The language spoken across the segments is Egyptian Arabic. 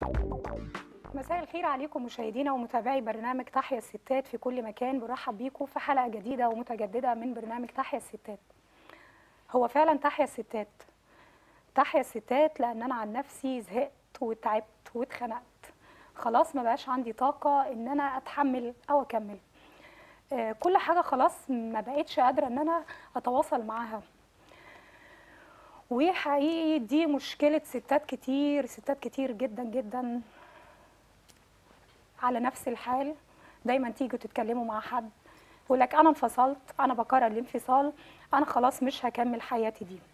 مساء الخير عليكم مشاهدينا ومتابعي برنامج تحيا الستات في كل مكان برحب بيكم في حلقة جديدة ومتجددة من برنامج تحيا الستات هو فعلا تحيا الستات تحيا الستات لأن أنا عن نفسي زهقت وتعبت واتخنقت خلاص ما بقاش عندي طاقة إن أنا أتحمل أو أكمل آه، كل حاجة خلاص ما بقتش قادرة إن أنا أتواصل معاها وحقيقي دي مشكلة ستات كتير ستات كتير جدا جدا على نفس الحال دايما تيجوا تتكلموا مع حد يقول لك انا انفصلت انا بقرر الانفصال انا خلاص مش هكمل حياتي دي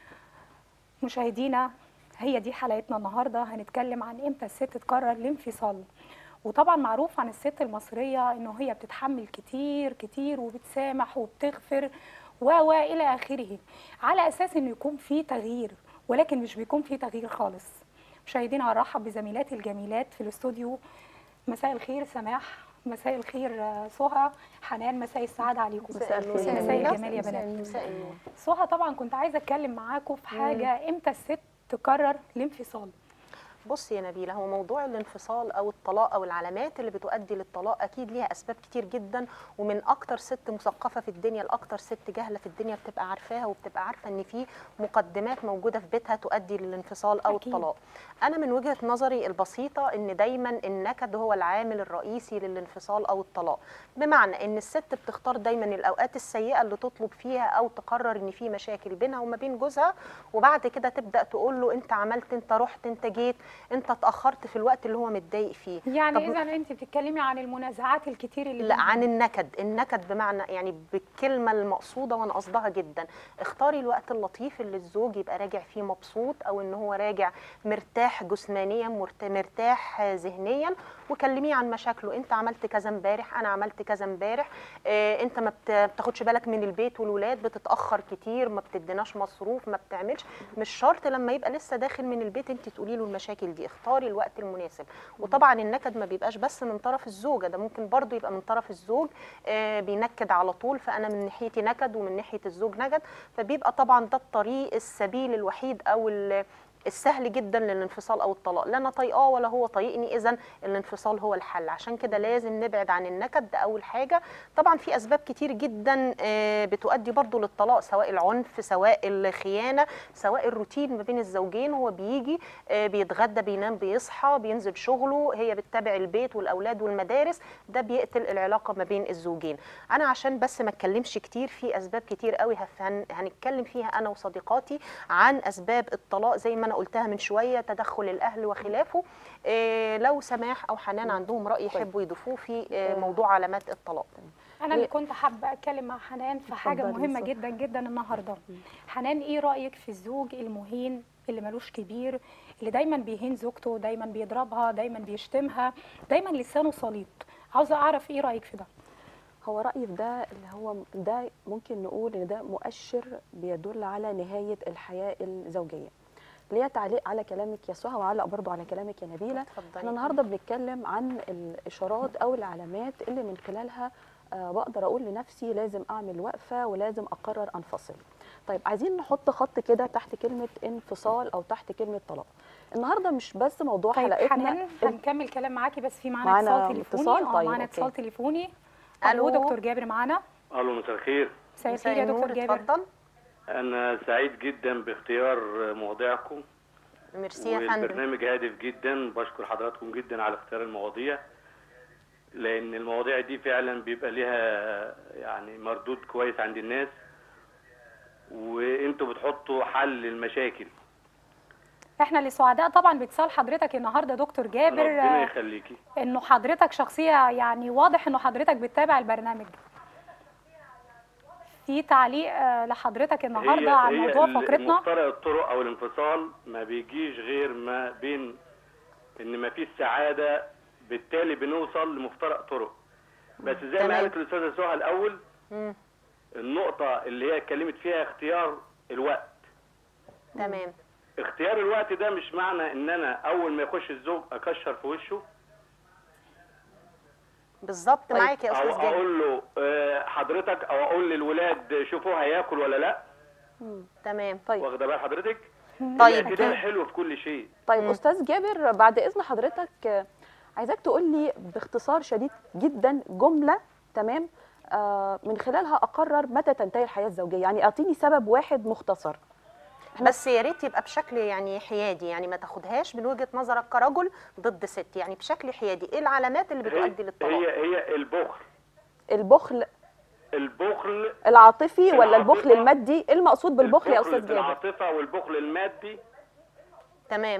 مشاهدينا هي دي حلقتنا النهارده هنتكلم عن امتى الست تقرر الانفصال وطبعا معروف عن الست المصريه انه هي بتتحمل كتير كتير وبتسامح وبتغفر و و الى اخره على اساس انه يكون في تغيير ولكن مش بيكون في تغيير خالص مشاهدينا هرحب بزميلاتي الجميلات في الاستوديو مساء الخير سماح مساء الخير آه، سهى حنان مساء السعاده عليكم مساء الخير. مساء الجمال يا بنات مساء النور سهى طبعا كنت عايزه اتكلم معاكم في حاجه امتى الست تقرر الانفصال بصي يا نبيله هو موضوع الانفصال او الطلاق او العلامات اللي بتؤدي للطلاق اكيد ليها اسباب كتير جدا ومن اكتر ست مثقفه في الدنيا لاكتر ست جاهله في الدنيا بتبقى عارفاها وبتبقى عارفه ان في مقدمات موجوده في بيتها تؤدي للانفصال او أكيد. الطلاق انا من وجهه نظري البسيطه ان دايما النكد هو العامل الرئيسي للانفصال او الطلاق بمعنى ان الست بتختار دايما الاوقات السيئه اللي تطلب فيها او تقرر ان في مشاكل بينها وما بين جوزها وبعد كده تبدا تقول له انت عملت انت رحت انت جيت انت اتاخرت في الوقت اللي هو متضايق فيه يعني طب اذا انت بتتكلمي عن المنازعات الكتير اللي لا بينهم. عن النكد النكد بمعنى يعني بالكلمه المقصوده وانا قصدها جدا اختاري الوقت اللطيف اللي الزوج يبقى راجع فيه مبسوط او ان هو راجع مرتاح جسمانيا مرت- مرتاح ذهنيا وكلميه عن مشاكله انت عملت كذا امبارح انا عملت كذا امبارح اه انت ما بت- بتاخدش بالك من البيت والولاد بتتاخر كتير ما بتديناش مصروف ما بتعملش مش شرط لما يبقى لسه داخل من البيت انت تقولي له المشاكل دي اختاري الوقت المناسب وطبعا النكد ما بيبقاش بس من طرف الزوجه ده ممكن برضو يبقى من طرف الزوج آه، بينكد على طول فانا من ناحيتي نكد ومن ناحيه الزوج نكد فبيبقى طبعا ده الطريق السبيل الوحيد او ال- السهل جدا للانفصال او الطلاق لا انا طايقاه ولا هو طايقني اذا الانفصال هو الحل عشان كده لازم نبعد عن النكد ده اول حاجه طبعا في اسباب كتير جدا آه، بتؤدي برضو للطلاق سواء العنف سواء الخيانه سواء الروتين ما بين الزوجين هو بيجي آه، بيتغدى بينام بيصحى بينزل شغله هي بتتابع البيت والاولاد والمدارس ده بيقتل العلاقه ما بين الزوجين انا عشان بس ما اتكلمش كتير في اسباب كتير قوي هف- هن- هنتكلم فيها انا وصديقاتي عن اسباب الطلاق زي ما انا قلتها من شويه تدخل الاهل وخلافه إيه لو سماح او حنان عندهم راي يحبوا يضيفوه في إيه موضوع علامات الطلاق انا اللي كنت حابه اتكلم مع حنان في حاجه اتفضلي مهمه صح. جدا جدا النهارده حنان ايه رايك في الزوج المهين اللي ملوش كبير اللي دايما بيهين زوجته دايما بيضربها دايما بيشتمها دايما لسانه سليط عاوزه اعرف ايه رايك في ده هو رأيي في ده اللي هو ده ممكن نقول ان ده مؤشر بيدل على نهاية الحياة الزوجية. ليا تعليق على كلامك يا سهى وعلق برضو على كلامك يا نبيلة. اتفضلي. احنا النهارده بنتكلم عن الاشارات او العلامات اللي من خلالها آه بقدر اقول لنفسي لازم اعمل وقفة ولازم اقرر انفصل. طيب عايزين نحط خط كده تحت كلمة انفصال او تحت كلمة طلاق. النهارده مش بس موضوع طيب حلقتنا حنان هنكمل كلام معاكي بس في معانا معانا اتصال تليفوني اتصال؟ اه طيب، معانا أوكي. اتصال تليفوني ألو. الو دكتور جابر معانا الو مساء الخير مساء مساء الخير يا دكتور النور جابر اتفضل انا سعيد جدا باختيار مواضيعكم ميرسي يا فندم والبرنامج هادف جدا بشكر حضراتكم جدا على اختيار المواضيع لان المواضيع دي فعلا بيبقى ليها يعني مردود كويس عند الناس وانتوا بتحطوا حل للمشاكل احنا اللي سعداء طبعا باتصال حضرتك النهارده دكتور جابر ربنا آه، يخليكي انه حضرتك شخصيه يعني واضح انه حضرتك بتتابع البرنامج في تعليق آه، لحضرتك النهارده عن موضوع ال- فقرتنا مفترق الطرق او الانفصال ما بيجيش غير ما بين ان ما فيش سعاده بالتالي بنوصل لمفترق طرق بس زي تمام. ما قالت الاستاذه سهى الاول مم. النقطه اللي هي اتكلمت فيها اختيار الوقت تمام اختيار الوقت ده مش معنى ان انا اول ما يخش الزوج اكشر في وشه بالظبط طيب. معاك يا او استاذ جابر اقول له آه، حضرتك او اقول للولاد شوفوا هياكل ولا لا تمام طيب واخده بال حضرتك طيب الاعتدال حلو في كل شيء طيب مم. استاذ جابر بعد اذن حضرتك آه، عايزاك تقول لي باختصار شديد جدا جمله تمام آه من خلالها اقرر متى تنتهي الحياه الزوجيه يعني اعطيني سبب واحد مختصر بس يا ريت يبقى بشكل يعني حيادي يعني ما تاخدهاش من وجهه نظرك كرجل ضد ست يعني بشكل حيادي ايه العلامات اللي هي بتؤدي للطلاق هي, هي البخل البخل البخل العاطفي ولا البخل العاطفة. المادي ايه المقصود بالبخل يا البخل استاذ في جابر العاطفه والبخل المادي تمام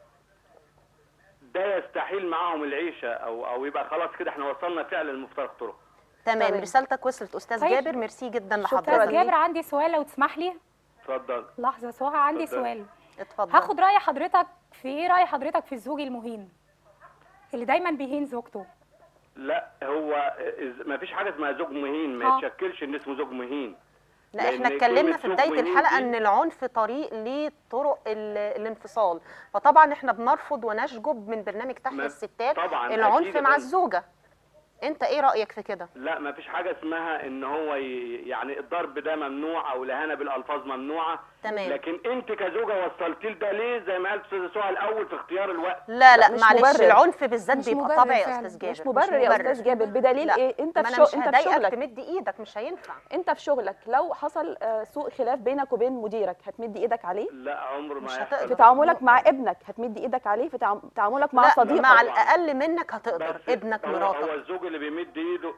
ده يستحيل معاهم العيشه او او يبقى خلاص كده احنا وصلنا فعلا لمفترق طرق تمام تمام. رسالتك وصلت استاذ طيب. جابر ميرسي جدا شكراً استاذ لحضرتك جابر عندي سؤال لو تسمح لي اتفضل لحظه سهى عندي اتفضل. سؤال اتفضل هاخد راي حضرتك في ايه راي حضرتك في الزوج المهين اللي دايما بيهين زوجته لا هو ما فيش حاجه اسمها زوج مهين ما آه. يتشكلش ان اسمه زوج مهين لا لأن احنا اتكلمنا كلمة في زوج بدايه مهين الحلقه دي- ان العنف طريق لطرق ال- الانفصال فطبعا احنا بنرفض ونشجب من برنامج تحيا ما- الستات طبعاً، العنف أكيد مع طبعاً. الزوجه انت ايه رايك في كده لا ما فيش حاجه اسمها ان هو ي... يعني الضرب ده ممنوع او الاهانه بالالفاظ ممنوعه تمام. لكن انت كزوجه وصلتي لده ليه زي ما قالت استاذه سهى الاول في اختيار الوقت لا لا مش معلش مبرر. العنف بالذات مش بيبقى مبرر طبع يا فعلاً. استاذ جابر مش مبرر يا استاذ جابر بدليل لا. ايه انت ما في انا شغل مش انت في هضايقك شغلك تمد ايدك مش هينفع انت في شغلك لو حصل آه، سوء خلاف بينك وبين مديرك هتمد ايدك عليه لا عمر مش ما هتقدر. يحصل في تعاملك مع ابنك هتمد ايدك عليه في تعام- تعاملك مع لا صديقك مع طبعاً. الاقل منك هتقدر بس ابنك هو هو مراتك الزوج اللي بيمد ايده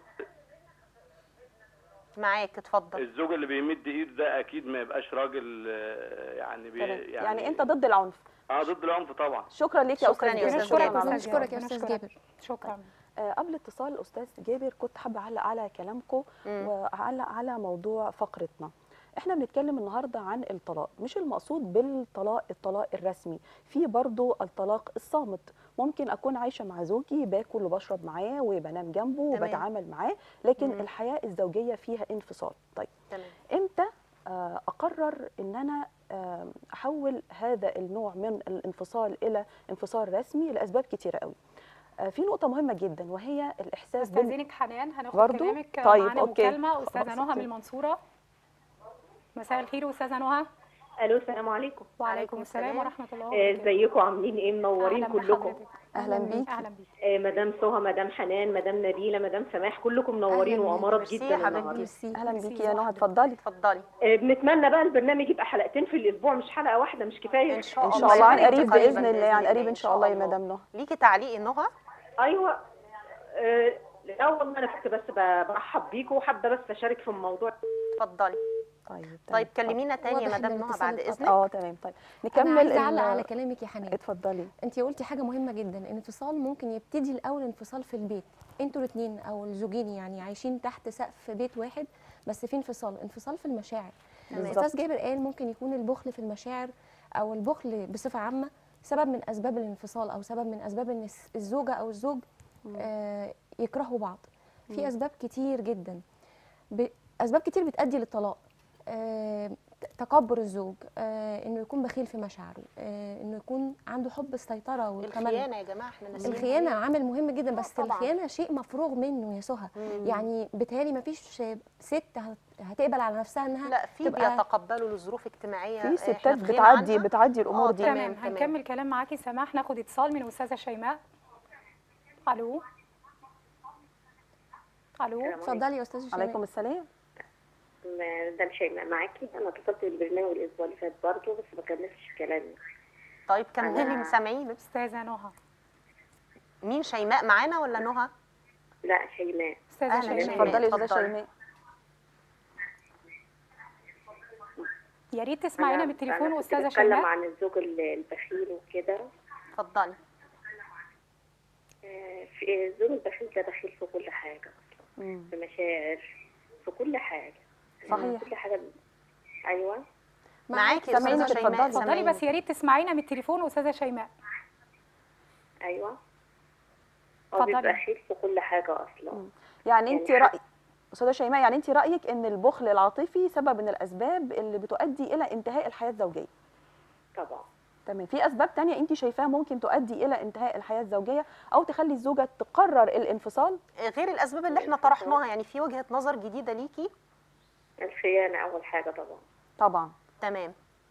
معاك اتفضل الزوج اللي بيمد ايده ده اكيد ما يبقاش راجل آه، يعني بي تمام. يعني, يعني انت ضد العنف اه ضد العنف طبعا شكرا ليك يا شكراً استاذ يا جابر أستاذ شكراً جابر. على بنشكرك يا استاذ بنشكرك. جابر شكرا آه، قبل اتصال الاستاذ جابر كنت حابه اعلق على كلامكم واعلق على موضوع فقرتنا احنا بنتكلم النهارده عن الطلاق مش المقصود بالطلاق الطلاق الرسمي في برضو الطلاق الصامت ممكن اكون عايشه مع زوجي باكل وبشرب معاه وبنام جنبه تمام. وبتعامل معاه لكن مم. الحياه الزوجيه فيها انفصال طيب تمام امتى آه، اقرر ان انا آه، احول هذا النوع من الانفصال الى انفصال رسمي لاسباب كتيره قوي آه، في نقطه مهمه جدا وهي الاحساس بال... استاذنك حنان هناخد برضو؟ كلامك طيب، معانا أوكي. مكالمه استاذه خلاص، نهى من أوكي. المنصوره مساء الخير استاذه نهى الو السلام عليكم وعليكم السلام السلام. ورحمه الله آه، وبركاته ازيكم عاملين ايه منورين أهلاً كلكم بحضرتك. أهلاً بيكي. اهلا بيك آه، مدام سهى مدام حنان مدام نبيله مدام سماح كلكم منورين أهلاً وامارات ميرسي جدا يا حبيبتي. النهارده ميرسي اهلا ميرسي بيكي يا نهى لوحدك. اتفضلي اتفضلي آه، بنتمنى بقى البرنامج يبقى حلقتين في الاسبوع مش حلقه واحده مش كفايه ان شاء ان الله شاء الله عن يا قريب حبيبتي، باذن الله عن قريب ان شاء الله يا مدام نهى ليكي تعليق نهى ايوه آه، الاول انا كنت بس ب- برحب بيكم وحابه بس اشارك في الموضوع اتفضلي طيب طيب تمام. كلمينا تاني يا واضح مدام إن نهى الاتصال بعد اتقطع. اذنك اه تمام طيب انا نكمل عايزه اعلق ال- على كلامك يا حنان اتفضلي انت قلتي حاجه مهمه جدا الانفصال ممكن يبتدي الاول انفصال في البيت انتوا الاثنين او الزوجين يعني عايشين تحت سقف بيت واحد بس في انفصال انفصال في المشاعر بالظبط. استاذ جابر قال ممكن يكون البخل في المشاعر او البخل بصفه عامه سبب من اسباب الانفصال او سبب من اسباب ان الس- الزوجه او الزوج آه يكرهوا بعض في اسباب كتير جدا ب- اسباب كتير بتؤدي للطلاق آه، تكبر الزوج آه، انه يكون بخيل في مشاعره آه، انه يكون عنده حب السيطره والتملك الخيانه يا جماعه احنا ناسيين الخيانه عامل مهم جدا بس طبعاً. الخيانه شيء مفروغ منه يا سهى يعني بيتهيألي ما فيش ست هت- هتقبل على نفسها انها لا في تبقى- بيتقبلوا لظروف اجتماعيه في إحنا ستات في غنى بتعدي عنها. بتعدي الامور آه، دي تمام. تمام هنكمل كلام معاكي سماح ناخد اتصال من استاذه شيماء الو الو اتفضلي يا استاذه شيماء عليكم السلام مدام شيماء معاكي انا اتصلت بالبرنامج الاسبوع اللي فات برضه بس ما كملتش كلامي طيب كملي أنا- مسامعين استاذه نهى مين شيماء معانا ولا نهى لا شيماء استاذه أهلاً شيماء شيماء. اتفضلي يا استاذه اتفضلي. شيماء يا ريت تسمعينا أنا- من التليفون أنا كنت استاذه بتكلم شيماء عن الزوج ال- البخيل وكده اتفضلي آه، في الزوج البخيل ده بخيل في كل حاجه مم. في مشاعر في كل حاجه صحيح. كل حاجه ايوه معاكي يا سامعينك، استاذه شيماء اتفضلي. اتفضلي سامعينك. بس يا ريت تسمعينا من التليفون استاذه شيماء ايوه هو اتفضلي. بيبقى بخيل في كل حاجه اصلا يعني انت يعني راي استاذه شيماء يعني انت رايك ان البخل العاطفي سبب من الاسباب اللي بتؤدي الى انتهاء الحياه الزوجيه طبعا تمام في اسباب تانية انت شايفاها ممكن تؤدي الى انتهاء الحياه الزوجيه او تخلي الزوجه تقرر الانفصال غير الاسباب اللي احنا طرحناها يعني في وجهه نظر جديده ليكي الخيانه اول حاجه طبعا طبعا تمام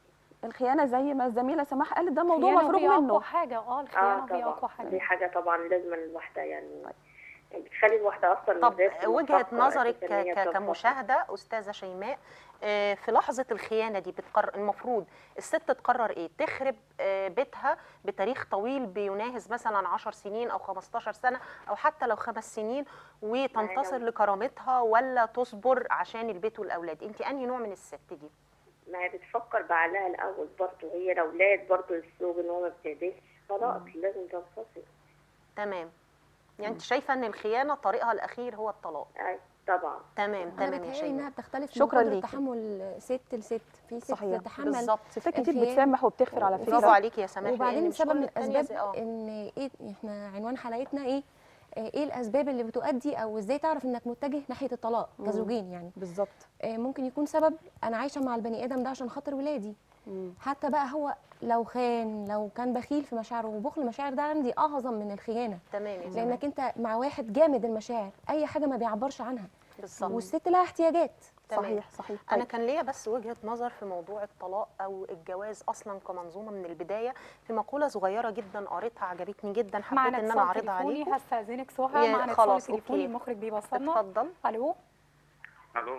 الخيانه زي ما الزميله سماح قالت ده موضوع الخيانة مفروغ هي منه اقوى حاجه اه اه الخيانه هي طبعا اقوى حاجه دي حاجه طبعا لازم الواحده يعني بتخلي الواحده اصلا طب ذات وجهه تفكر نظرك أساساً إن هي ك- ك- تفكر. كمشاهده استاذه شيماء آه، في لحظه الخيانه دي بتقرر المفروض الست تقرر ايه تخرب آه، بيتها بتاريخ طويل بيناهز مثلا 10 سنين او 15 سنه او حتى لو خمس سنين وتنتصر لو- لكرامتها ولا تصبر عشان البيت والاولاد انت انهي نوع من الست دي ما هي بتفكر بعقلها الاول برضه هي الاولاد برضه الزوج ان هو ما ابتداش خلاص لازم تنفصل تمام يعني انت شايفه ان الخيانه طريقها الاخير هو الطلاق أي طبعا تمام انا تمام يا بتهيألي شيماء انها بتختلف شكراً من قدرة ليكي. تحمل ست لست في ست صحيح. تتحمل بالظبط ستات كتير الخيانة. بتسامح وبتغفر على وفي فكره برافو عليكي يا سماح وبعدين لأن مش سبب كل من التانية الاسباب زي- اه ان ايه احنا عنوان حلقتنا ايه آه، ايه الاسباب اللي بتؤدي او ازاي تعرف انك متجه ناحيه الطلاق مم. كزوجين يعني بالظبط آه، ممكن يكون سبب انا عايشه مع البني ادم ده عشان خاطر ولادي مم. حتى بقى هو لو خان لو كان بخيل في مشاعره وبخل المشاعر ده عندي اعظم من الخيانه تمام يا سماح لانك انت مع واحد جامد المشاعر اي حاجه ما بيعبرش عنها بالظبط والست لها احتياجات تمام. صحيح صحيح انا طيب. كان ليا بس وجهه نظر في موضوع الطلاق او الجواز اصلا كمنظومه من البدايه في مقوله صغيره جدا قريتها عجبتني جدا حبيت معنا ان انا اتصال اعرضها تليفوني عليكم هستاذنك سهى يا- معنا اتصال خلاص، تليفوني أوكي. المخرج بيوصلنا اتفضل الو الو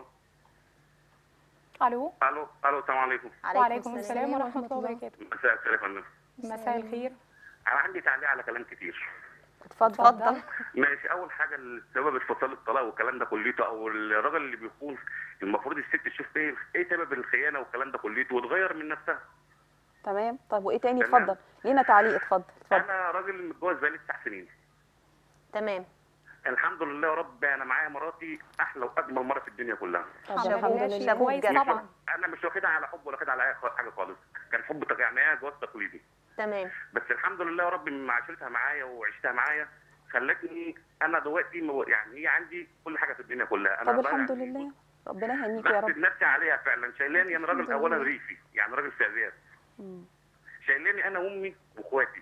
الو الو الو السلام عليكم وعليكم السلام ورحمه ورحمة الله الله. وبركاته مساء الخير يا فندم مساء الخير انا عندي تعليق على كلام كتير اتفضل اتفضل ماشي اول حاجه سبب انفصال الطلاق والكلام ده كليته او الراجل اللي بيكون المفروض الست تشوف ايه ايه سبب الخيانه والكلام ده كليته وتغير من نفسها تمام طيب وايه تاني تمام. اتفضل لينا تعليق اتفضل اتفضل انا راجل متجوز بقالي تسع سنين تمام الحمد لله يا رب انا معايا مراتي احلى واجمل مره في الدنيا كلها طب الحمد الحمد لله، لله شيء شابوه كويس بجد. طبعا انا مش واخدها على حب ولا واخدها على اي حاجه خالص كان حب تق- يعني هي جواز تقليدي تمام بس الحمد لله يا رب من معاشرتها معايا وعشتها معايا خلتني انا دلوقتي مو- يعني هي عندي كل حاجه في الدنيا كلها انا طب بقى الحمد يعني لله ربنا يهنيك يا بحسد رب نفسي عليها فعلا شايلاني انا راجل الحمد اولا لله. ريفي يعني راجل في ارياف مم. شايلاني انا وامي واخواتي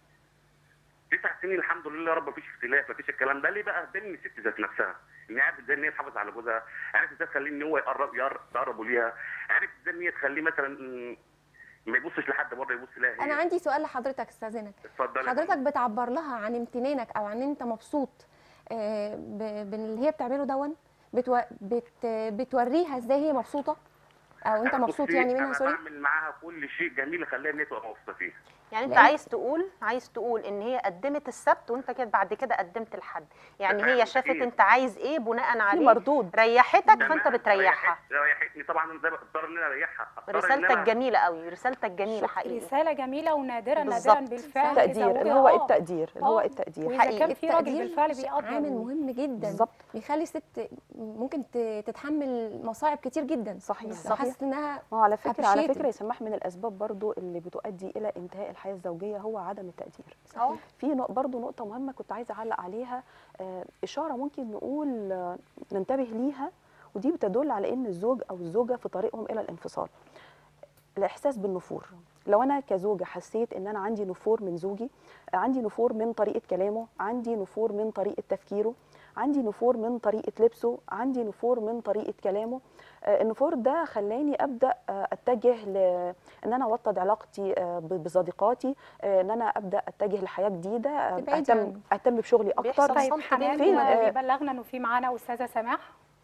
تسع سنين الحمد لله يا رب مفيش اختلاف مفيش الكلام ده ليه بقى ده ان الست ذات نفسها ان هي عرفت ازاي ان هي تحافظ على جوزها عرفت ازاي تخليه ان هو يقرب يقرب تقربوا ليها عرفت ازاي ان هي تخليه مثلا مم، ما يبصش لحد بره يبص لها هي انا عندي سؤال لحضرتك استاذنك اتفضل حضرتك بتعبر لها عن امتنانك او عن انت مبسوط آه، ب- باللي هي بتعمله دون بتو... بت... بتوريها ازاي هي مبسوطه او انت أنا مبسوط بصي، يعني منها انا سوري بعمل معاها كل شيء جميل اخليها ان هي تبقى مبسوطه فيه يعني انت لأن- عايز تقول عايز تقول ان هي قدمت السبت وانت كده بعد كده قدمت الحد يعني هي شافت أكيد. انت عايز ايه بناء في عليه مردود ريحتك فانت تمام، بتريحها ريحت- ريحتني طبعا زي ما اقدر ان انا اريحها أقدر إن رسالتك أنا- جميله قوي رسالتك جميله حقيقي رساله جميله ونادرا نادرا بالظبط. بالفعل تقدير اللي إذا هو وجد- التقدير اللي هو آه. التقدير واذا حقيقي. كان في راجل التقدير بالفعل بيقدر عامل مهم جدا بالظبط بيخلي الست ممكن ت- تتحمل مصاعب كتير جدا صحيح لو صحيح حاسه انها ما هو على فكره على appreciated. فكره يسمح من الاسباب برضو اللي بتؤدي الى انتهاء الحياه الزوجيه هو عدم التقدير اه في نق- برضو نقطه مهمه كنت عايزه اعلق عليها آه، اشاره ممكن نقول آه، ننتبه ليها ودي بتدل على ان الزوج او الزوجه في طريقهم الى الانفصال الاحساس بالنفور لو انا كزوجه حسيت ان انا عندي نفور من زوجي عندي نفور من طريقه كلامه عندي نفور من طريقه تفكيره عندي نفور من طريقه لبسه عندي نفور من طريقه كلامه آه، النفور ده خلاني ابدا آه، اتجه ل ان انا اوطد علاقتي آه، ب- بصديقاتي آه، ان انا ابدا اتجه لحياه جديده آه، تبعدي اهتم عنه. اهتم بشغلي بيحصل اكتر صمت طيب حنان فين؟ آه، بيبلغنا انه في معانا استاذه سماح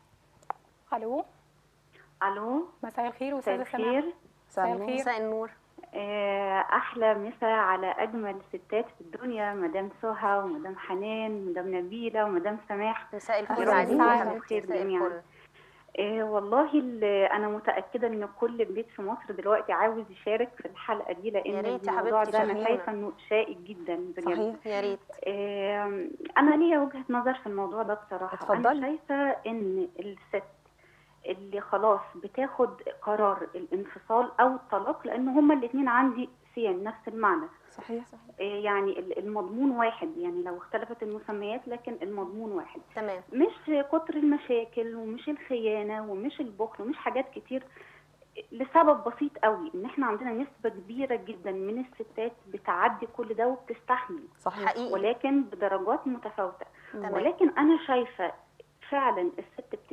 الو الو مساء الخير مساء استاذه سماح الخير مساء سلام. الخير مساء النور آه، احلى مسا على اجمل ستات في الدنيا مدام سهى ومدام حنان ومدام نبيله ومدام سماح مساء الفل أهلاً عليك وسهلاً. يا حبيبتي مساء مساء جميعاً. الفل آه، والله ال- انا متاكده ان كل بيت في مصر دلوقتي عاوز يشارك في الحلقه دي يا لان ريت يا الموضوع حبيبتي ده انا شاركينا. شايفه انه شائك جدا بجد صحيح يا ريت آه، انا ليا وجهه نظر في الموضوع ده بصراحه اتفضلي. انا شايفه ان الست اللي خلاص بتاخد قرار الانفصال او الطلاق لان هما الاثنين عندي سيان نفس المعنى صحيح آه، يعني ال- المضمون واحد يعني لو اختلفت المسميات لكن المضمون واحد تمام مش كتر المشاكل ومش الخيانه ومش البخل ومش حاجات كتير لسبب بسيط قوي ان احنا عندنا نسبه كبيره جدا من الستات بتعدي كل ده وبتستحمل صحيح حقيقي ولكن بدرجات متفاوته تمام ولكن انا شايفه فعلا الست بتبتدي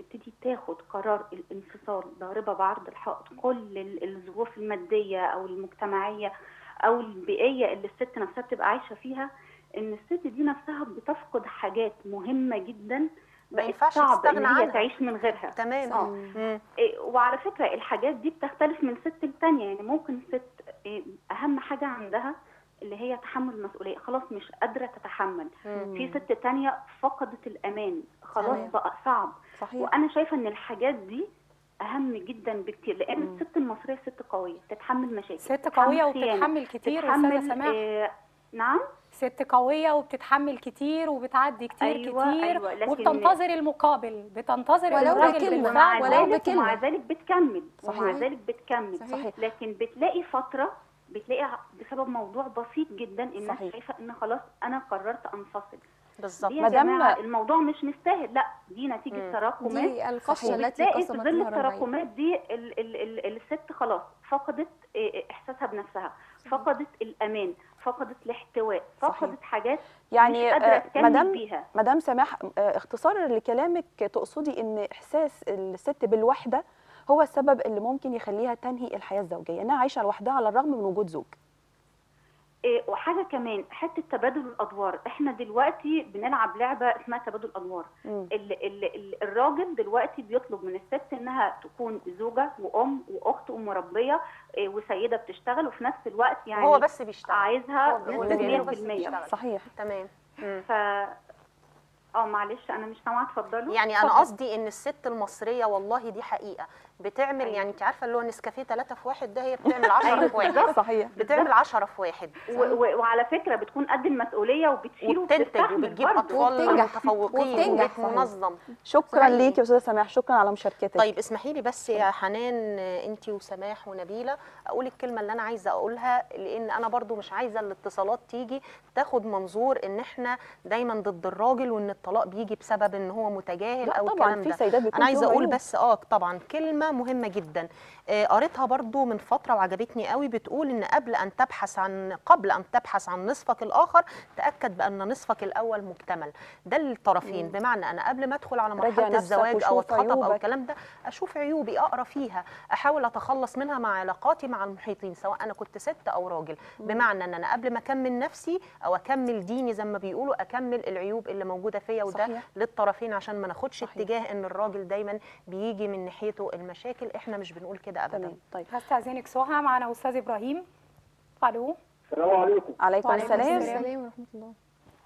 تاخد قرار الانفصال ضاربه بعرض الحائط كل ال- الظروف الماديه او المجتمعيه او البيئيه اللي الست نفسها بتبقى عايشه فيها ان الست دي نفسها بتفقد حاجات مهمه جدا ما بقت ينفعش صعب تستغنى ان هي عنها. تعيش من غيرها تمام اه مم. إيه، وعلى فكرة الحاجات دي بتختلف من ست لتانية يعني ممكن ست إيه، أهم حاجة عندها اللي هي تحمل المسؤولية خلاص مش قادرة تتحمل مم. في ست تانية فقدت الأمان خلاص تمام. بقى صعب صحيح وأنا شايفة إن الحاجات دي أهم جدا بكتير لأن مم. الست المصرية ست قوية تتحمل مشاكل ست تتحمل قويه خيانة، وبتتحمل كتير استاذه تتحمل سماح إيه نعم ست قويه وبتتحمل كتير وبتعدي كتير أيوة، كتير أيوة، لكن- وبتنتظر المقابل بتنتظر ولو الراجل بكلمة، بالفعل ولو ذلك بكلمة. ومع ذلك بتكمل ومع صحيح. ذلك بتكمل صحيح. لكن بتلاقي فتره بتلاقي ع- بسبب موضوع بسيط جدا الناس صحيح. شايفه ان خلاص انا قررت انفصل بالظبط دي يا مدام- جماعه الموضوع مش مستاهل لا دي نتيجه مم. تراكمات دي القشه التي بتلاقي في قسمت ظل النهر بين التراكمات دي ال ال ال الست خلاص فقدت إيه، احساسها بنفسها فقدت الامان فقدت الاحتواء صحيح. فقدت حاجات يعني مش قادره آه، تكمل مدام بيها مدام سماح آه، اختصارا لكلامك تقصدي ان احساس الست بالوحده هو السبب اللي ممكن يخليها تنهي الحياه الزوجيه انها عايشه لوحدها على الرغم من وجود زوج إيه، وحاجه كمان حته تبادل الادوار احنا دلوقتي بنلعب لعبه اسمها تبادل ادوار مم. ال ال ال الراجل دلوقتي بيطلب من الست انها تكون زوجه وام واخت ومربيه إيه، وسيده بتشتغل وفي نفس الوقت يعني هو بس بيشتغل عايزها هو اللي بيعمله بس بنسبه 100% بيشتغل. صحيح تمام مم. ف اه معلش انا مش سامعه اتفضلوا يعني انا اتفضل. قصدي ان الست المصريه والله دي حقيقه بتعمل أيوة. يعني انت عارفه اللي هو نسكافيه 3 في واحد ده هي بتعمل 10 في واحد صحيح بتعمل 10 في واحد و- و- وعلى فكره بتكون قد المسؤوليه وبتشيل وبتنتج وبتستحمل وبتجيب برضه. اطفال وبتنجح. متفوقين وبتنجح. وبيت منظم شكرا صحيح. ليك يا استاذه سماح شكرا على مشاركتك طيب اسمحي لي بس يا حنان انت وسماح ونبيله اقول الكلمه اللي انا عايزه اقولها لان انا برضو مش عايزه الاتصالات تيجي تاخد منظور ان احنا دايما ضد الراجل وان الطلاق بيجي بسبب ان هو متجاهل لا او طبعا الكلام في ده سيدات بيكون انا عايزه فيهم اقول عيوب. بس اه طبعا كلمه مهمه جدا آه قريتها برضو من فتره وعجبتني قوي بتقول ان قبل ان تبحث عن قبل ان تبحث عن نصفك الاخر تاكد بان نصفك الاول مكتمل ده للطرفين بمعنى انا قبل ما ادخل على راجع مرحله نفسك الزواج او وشوف اتخطب او عيوبك. الكلام ده اشوف عيوبي اقرا فيها احاول اتخلص منها مع علاقاتي مع المحيطين سواء انا كنت ست او راجل بمعنى ان انا قبل ما اكمل نفسي او اكمل ديني زي ما بيقولوا اكمل العيوب اللي موجوده فيا وده صحيح. للطرفين عشان ما ناخدش صحيح. اتجاه ان الراجل دايما بيجي من ناحيته المشاكل احنا مش بنقول كده ابدا تمام طيب هستأذنك سهى معنا استاذ ابراهيم الو السلام عليكم عليكم وعليكم السلام السلام. السلام ورحمه الله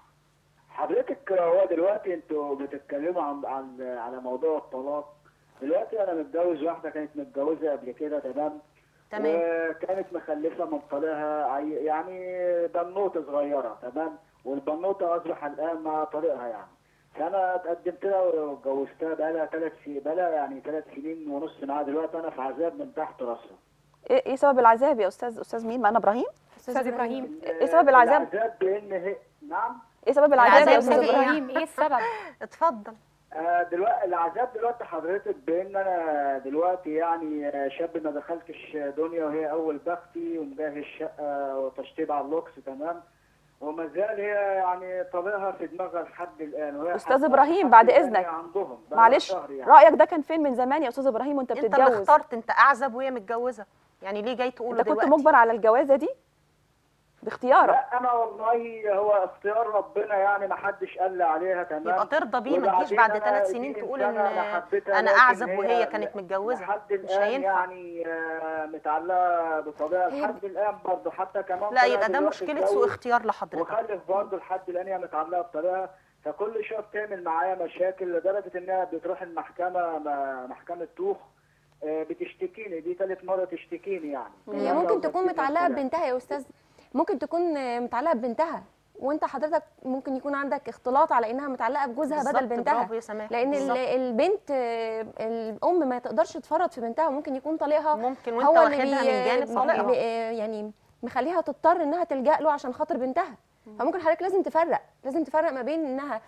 حضرتك هو دلوقتي انتوا بتتكلموا عن عن على موضوع الطلاق دلوقتي انا متجوز واحده كانت متجوزه قبل كده تمام تمام وكانت مخلفه من طليقها عي- يعني بنوته صغيره تمام والبنوته اصبح الان مع طليقها يعني فانا اتقدمت لها واتجوزتها بقى لها ثلاث سنين بقى لها يعني ثلاث سنين ونص معاها دلوقتي انا في عذاب من تحت راسها ايه إيه سبب العذاب يا استاذ استاذ مين معانا ابراهيم استاذ ابراهيم إيه سبب العذاب؟ العذاب بان هي نعم ايه سبب العذاب يا العذاب استاذ سبب استاذ إيه؟ ابراهيم ابراهيم ايه السبب اتفضل آه، دلوقتي العذاب دلوقتي حضرتك بان انا دلوقتي يعني آه، شاب ما دخلتش دنيا وهي اول بختي ومجهز شقه وتشطيب على اللوكس تمام وما زال هي يعني طريقها في دماغها لحد الان وهي أستاذ حتى إبراهيم، لحد بعد الآن إذنك. هي عندهم بقى معلش شهر يعني. رايك ده كان فين من زمان يا استاذ ابراهيم وانت انت اللي بتتجوز اخترت انت اعزب وهي متجوزه يعني ليه جاي تقوله انت كنت دلوقتي مجبر على الجوازه دي باختيارك لا انا والله هو اختيار ربنا يعني ما حدش قال لي عليها تمام يبقى ترضى بيه ما تجيش وبعدين بعد أنا ثلاث دي سنين تقول إنسانة ان أنا حبيتها انا لكن اعزب هي وهي كانت متجوزه لحد مش الان هينفع يعني آه، متعلقه بطبيعه هي- لحد الان برضه حتى كمان لا طلع يبقى ده دلوقتي مشكله اتجوز سوء اختيار لحضرتك وخلف برضه لحد الان هي متعلقه بطريقه فكل شويه بتعمل معايا مشاكل لدرجه انها بتروح المحكمه م- محكمه توخ آه، بتشتكيني دي ثالث مره تشتكيني يعني هي ممكن تكون متعلقه ببنتها يا استاذ ممكن تكون آه، متعلقه ببنتها وانت حضرتك ممكن يكون عندك اختلاط على انها متعلقه بجوزها بدل بالظبط، بنتها برافو يا سماح لان ال- بالظبط. البنت آه، الام ما تقدرش تفرط في بنتها وممكن يكون طليقها ممكن وانت هو اللي واخدها بي- من جانب بي- طليقها بي- يعني مخليها تضطر انها تلجا له عشان خاطر بنتها فممكن حضرتك لازم تفرق لازم تفرق ما بين انها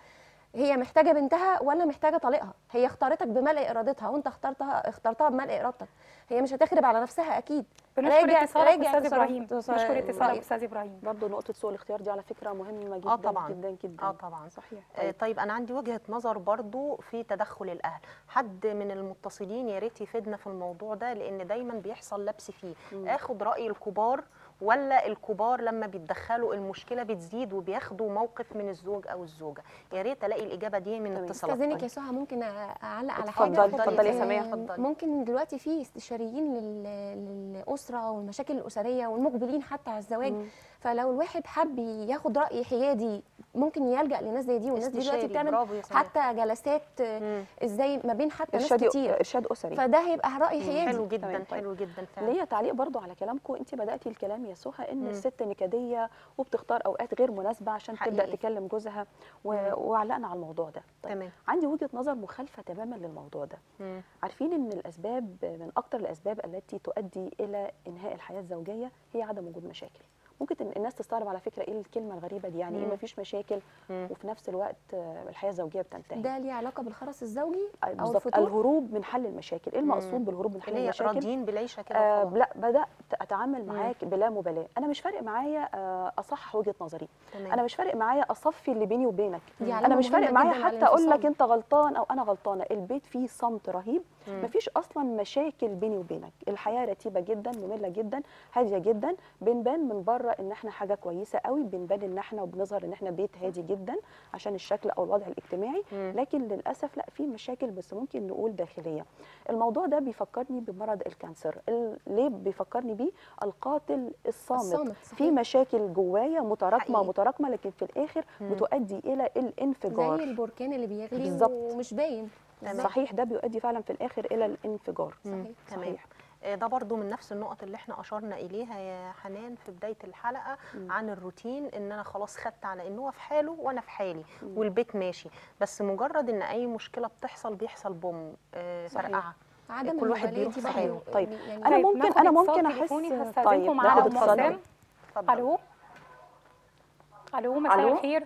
هي محتاجه بنتها ولا محتاجه طليقها هي اختارتك بملء ارادتها وانت اخترتها اخترتها بملء ارادتك هي مش هتخرب على نفسها اكيد بنشكر راجع- اتصالك راجع استاذ تصرف- ابراهيم تص- نشكر اتصالك رأيك. استاذ ابراهيم برضه نقطه سوء الاختيار دي على فكره مهمه جدا اه طبعا جدا جدا اه طبعا صحيح آه، طيب. طيب انا عندي وجهه نظر برضو في تدخل الاهل حد من المتصلين يا ريت يفيدنا في الموضوع ده لان دايما بيحصل لبس فيه مم. اخد راي الكبار ولا الكبار لما بيتدخلوا المشكله بتزيد وبياخدوا موقف من الزوج او الزوجه يا ريت الاقي الاجابه دي من تمام. اتصالات استاذنك يا سهى ممكن اعلق على اتفضلي، حاجه اتفضلي يا آه، سمية، اتفضلي. ممكن دلوقتي في استشاريين لل- للاسره والمشاكل الاسريه والمقبلين حتى على الزواج مم. فلو الواحد حب ياخد راي حيادي ممكن يلجا لناس زي دي والناس دي دلوقتي استشاري، بتعمل برافو يا سمية. حتى جلسات آه، مم. ازاي ما بين حتى ناس ارشاد كتير ارشاد اسري فده هيبقى راي حيادي حلو جدا تمام، طيب. حلو جدا فعلا ليا تعليق برضو على كلامكم انت بداتي الكلام يا سهى ان مم. الست نكديه وبتختار اوقات غير مناسبه عشان تبدا حقيقي. تكلم جوزها و... مم. وعلقنا على الموضوع ده طيب تمام عندي وجهه نظر مخالفه تماما للموضوع ده مم. عارفين ان الاسباب من اكتر الاسباب التي تؤدي الى انهاء الحياه الزوجيه هي عدم وجود مشاكل ممكن إن الناس تستغرب على فكره ايه الكلمه الغريبه دي يعني ايه مم. مفيش مشاكل مم. وفي نفس الوقت آه، الحياه الزوجيه بتنتهي ده ليه علاقه بالخرس الزوجي او بالظبط الفتور الهروب من حل المشاكل ايه مم. المقصود بالهروب من حل اللي هي المشاكل راضيين بالعيشه كده آه وخلاص. لا بدات اتعامل مم. معاك بلا مبالاه انا مش فارق معايا آه اصحح وجهه نظري تمام انا مش فارق معايا اصفي اللي بيني وبينك دي انا علامة مش فارق مهمة معايا جداً على حتى اقول لك الانفصال. انت غلطان او انا غلطانه البيت فيه صمت رهيب مم. مفيش اصلا مشاكل بيني وبينك الحياه رتيبه جدا ممله جدا هاديه جدا بنبان من بره ان احنا حاجه كويسه قوي بنبان ان احنا وبنظهر ان احنا بيت هادي جدا عشان الشكل او الوضع الاجتماعي مم. لكن للاسف لا في مشاكل بس ممكن نقول داخليه الموضوع ده بيفكرني بمرض الكانسر ال- ليه بيفكرني بيه القاتل الصامت, الصامت، في صحيح. مشاكل جوايا متراكمه حقيقي. متراكمه لكن في الاخر مم. بتؤدي الى الانفجار زي البركان اللي بيغلي بالظبط. ومش باين تمام. صحيح ده بيؤدي فعلا في الاخر الى الانفجار مم. صحيح. تمام صحيح. آه، ده برضو من نفس النقط اللي احنا اشرنا اليها يا حنان في بدايه الحلقه مم. عن الروتين ان انا خلاص خدت على ان هو في حاله وانا في حالي مم. والبيت ماشي بس مجرد ان اي مشكله بتحصل بيحصل بوم آه، صحيح. فرقعه عدم كل واحد المبالاة بيروح دي في برضه حاله. طيب، يعني أنا طيب، ممكن- ناخد أنا اتصال ممكن أحس- تليفوني، طيب، هستأذنكم معانا ناخد ام اتصال. حسام اتفضل الو الو مساء ألو؟ الخير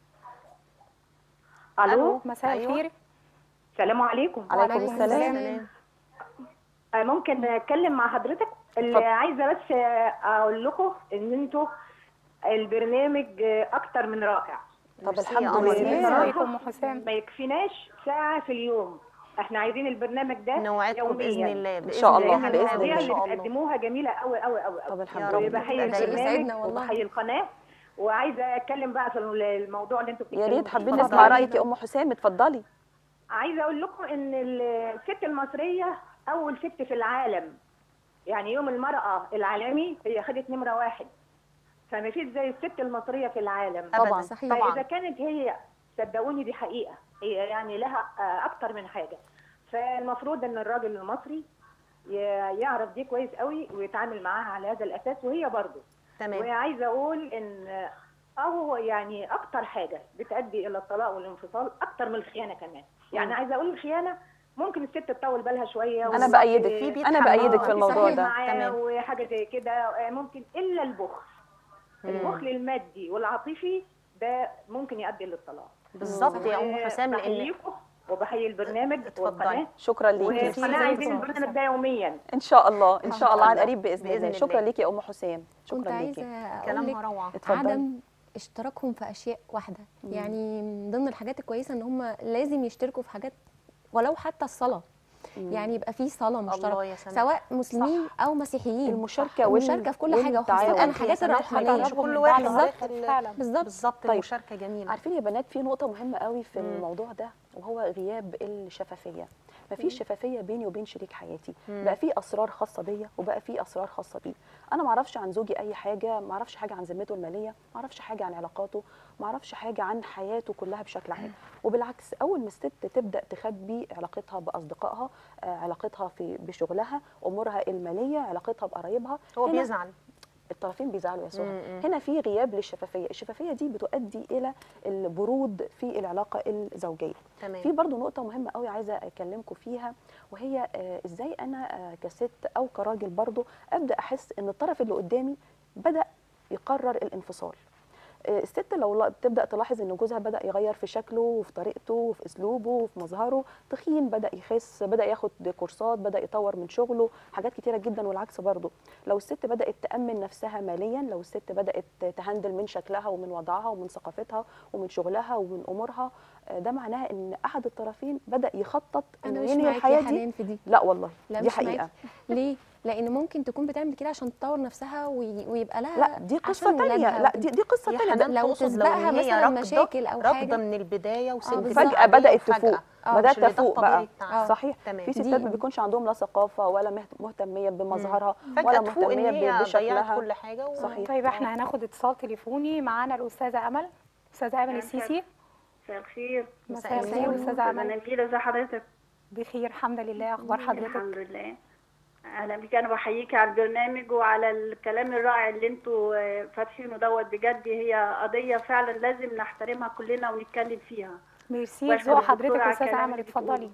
الو مساء أيوة. الخير السلام عليكم عليكم وعليكم السلام سلام آه، ممكن اتكلم مع حضرتك اللي اتفضل. عايزه بس آه، اقول لكم ان انتوا البرنامج آه، اكتر من رائع طب ميرسي الحمد يا قمر. لله. ازيك بصراحة يا ام حسام ما يكفيناش ساعه في اليوم احنا عايزين البرنامج ده نوعدكم باذن يومياً. الله إن شاء الله، لأن بإذن المواضيع الله. اللي إن شاء الله. بتقدموها جميله قوي قوي قوي طب قوي الحمد يا رب. لله وبحيي ده البرنامج يسعدنا والله. وبحيي القناه وعايزه اتكلم بقى في الموضوع اللي انتوا يا بتتكلموا ريت فيه. حابين اتفضلي. نسمع رايك يا ام حسام اتفضلي عايزه اقول لكم ان الست المصريه اول ست في العالم يعني يوم المراه العالمي هي خدت نمره واحد فما فيش زي الست المصريه في العالم طبعا أبداً. صحيح فاذا طبعا كانت هي صدقوني دي حقيقه هي يعني لها آه، اكتر من حاجه فالمفروض ان الراجل المصري ي- يعرف دي كويس قوي ويتعامل معاها على هذا الاساس وهي برضه تمام وعايزه اقول ان اهو يعني اكتر حاجه بتؤدي الى الطلاق والانفصال اكتر من الخيانه كمان يعني عايزه اقول الخيانه ممكن الست تطول بالها شويه انا و- بايدك في بيت انا حمام. بايدك في آه، الموضوع صحيح ده معاه تمام. وحاجه زي كده آه، ممكن الا البخل مم. البخل المادي والعاطفي ده ممكن يؤدي للطلاق بالظبط يا ام آه، حسام لان بحييكم وبحيي البرنامج اتفضلي. والقناه شكرا ليكي والقناه عايزين البرنامج ده يوميا ان شاء الله ان شاء الله عن الله. قريب باذن, بإذن الله شكرا الله. ليكي يا ام حسام كنت شكرا عايزه ليكي اقول لك كلامها روعه اتفضلي عدم اشتراكهم في اشياء واحده يعني من ضمن الحاجات الكويسه ان هم لازم يشتركوا في حاجات ولو حتى الصلاه يعني يبقى في صلاه الله مشتركه يا سلام سواء مسلمين او مسيحيين المشاركه وال- المشاركه في كل حاجه والتعاون. وخاصه يا الحاجات سلام، الروحانيه هيعيشوا كل واحد بالظبط داخل- فعلا بالظبط بالظبط طيب. المشاركه جميله عارفين يا بنات في نقطة مهمة قوي في مم. الموضوع ده وهو غياب الشفافية مفيش شفافية بيني وبين شريك حياتي مم. بقى في أسرار خاصة بيا وبقى في أسرار خاصة بيه أنا معرفش عن زوجي أي حاجة معرفش حاجة عن ذمته المالية معرفش حاجة عن علاقاته معرفش حاجة عن حياته كلها بشكل عام وبالعكس أول ما الست تبدأ تخبي علاقتها بأصدقائها آه، علاقتها في بشغلها أمورها المالية علاقتها بقرايبها هو هنا بيزعل الطرفين بيزعلوا يا مم، سهى مم. هنا في غياب للشفافيه الشفافيه دي بتؤدي الى البرود في العلاقه الزوجيه تمام في برضو نقطه مهمه قوي عايزه اكلمكم فيها وهي آه، ازاي انا آه، كست او كراجل برضو ابدا احس ان الطرف اللي قدامي بدا يقرر الانفصال آه، الست لو لا- بتبدا تلاحظ ان جوزها بدا يغير في شكله وفي طريقته وفي اسلوبه وفي مظهره تخين بدا يخس بدا ياخد كورسات بدا يطور من شغله حاجات كتيره جدا والعكس برضه لو الست بدات تامن نفسها ماليا لو الست بدات تهندل من شكلها ومن وضعها ومن ثقافتها ومن شغلها ومن امورها آه، ده معناه ان احد الطرفين بدا يخطط انا انه مش ينهي معاكي الحياه يا دي حنان في دي لا والله لا دي مش حقيقه معاكي. ليه لان ممكن تكون بتعمل كده عشان تطور نفسها وي- ويبقى لها لا دي قصه عشان تانية ولادها لا وكده. دي دي قصه يا تانية حنان لو تقصد لو تسبقها إن هي مثلا رافضة- مشاكل أو رافضة حاجة. من البدايه وسنت بالظبط. فجأة عادية بدأت وفجأة. تفوق آه، بدأت مش إن ده تفوق الطبيعي بقى بتاعها. صحيح تمام. في دي- ستات ما بيكونش عندهم لا ثقافة ولا مهت- مهتمية بمظهرها فجأة ولا تفوق إن مهتمية هي ب- ضيعت بشكلها كل حاجة و... صحيح. طيب احنا هناخد اتصال تليفوني معانا الاستاذه امل استاذه امل السيسي مساء الخير مساء مساء الخير النور. استاذه امل نبيله ازي حضرتك بخير الحمد لله اخبار حضرتك الحمد لله اهلا بك انا بحييكي على البرنامج وعلى الكلام الرائع اللي انتوا آه، فاتحينه دوت بجد هي قضيه فعلا لازم نحترمها كلنا ونتكلم فيها ميرسي وأشكر ذوق الدكتورة حضرتك على استاذه الكلام امل اللي اتفضلي بتقوله.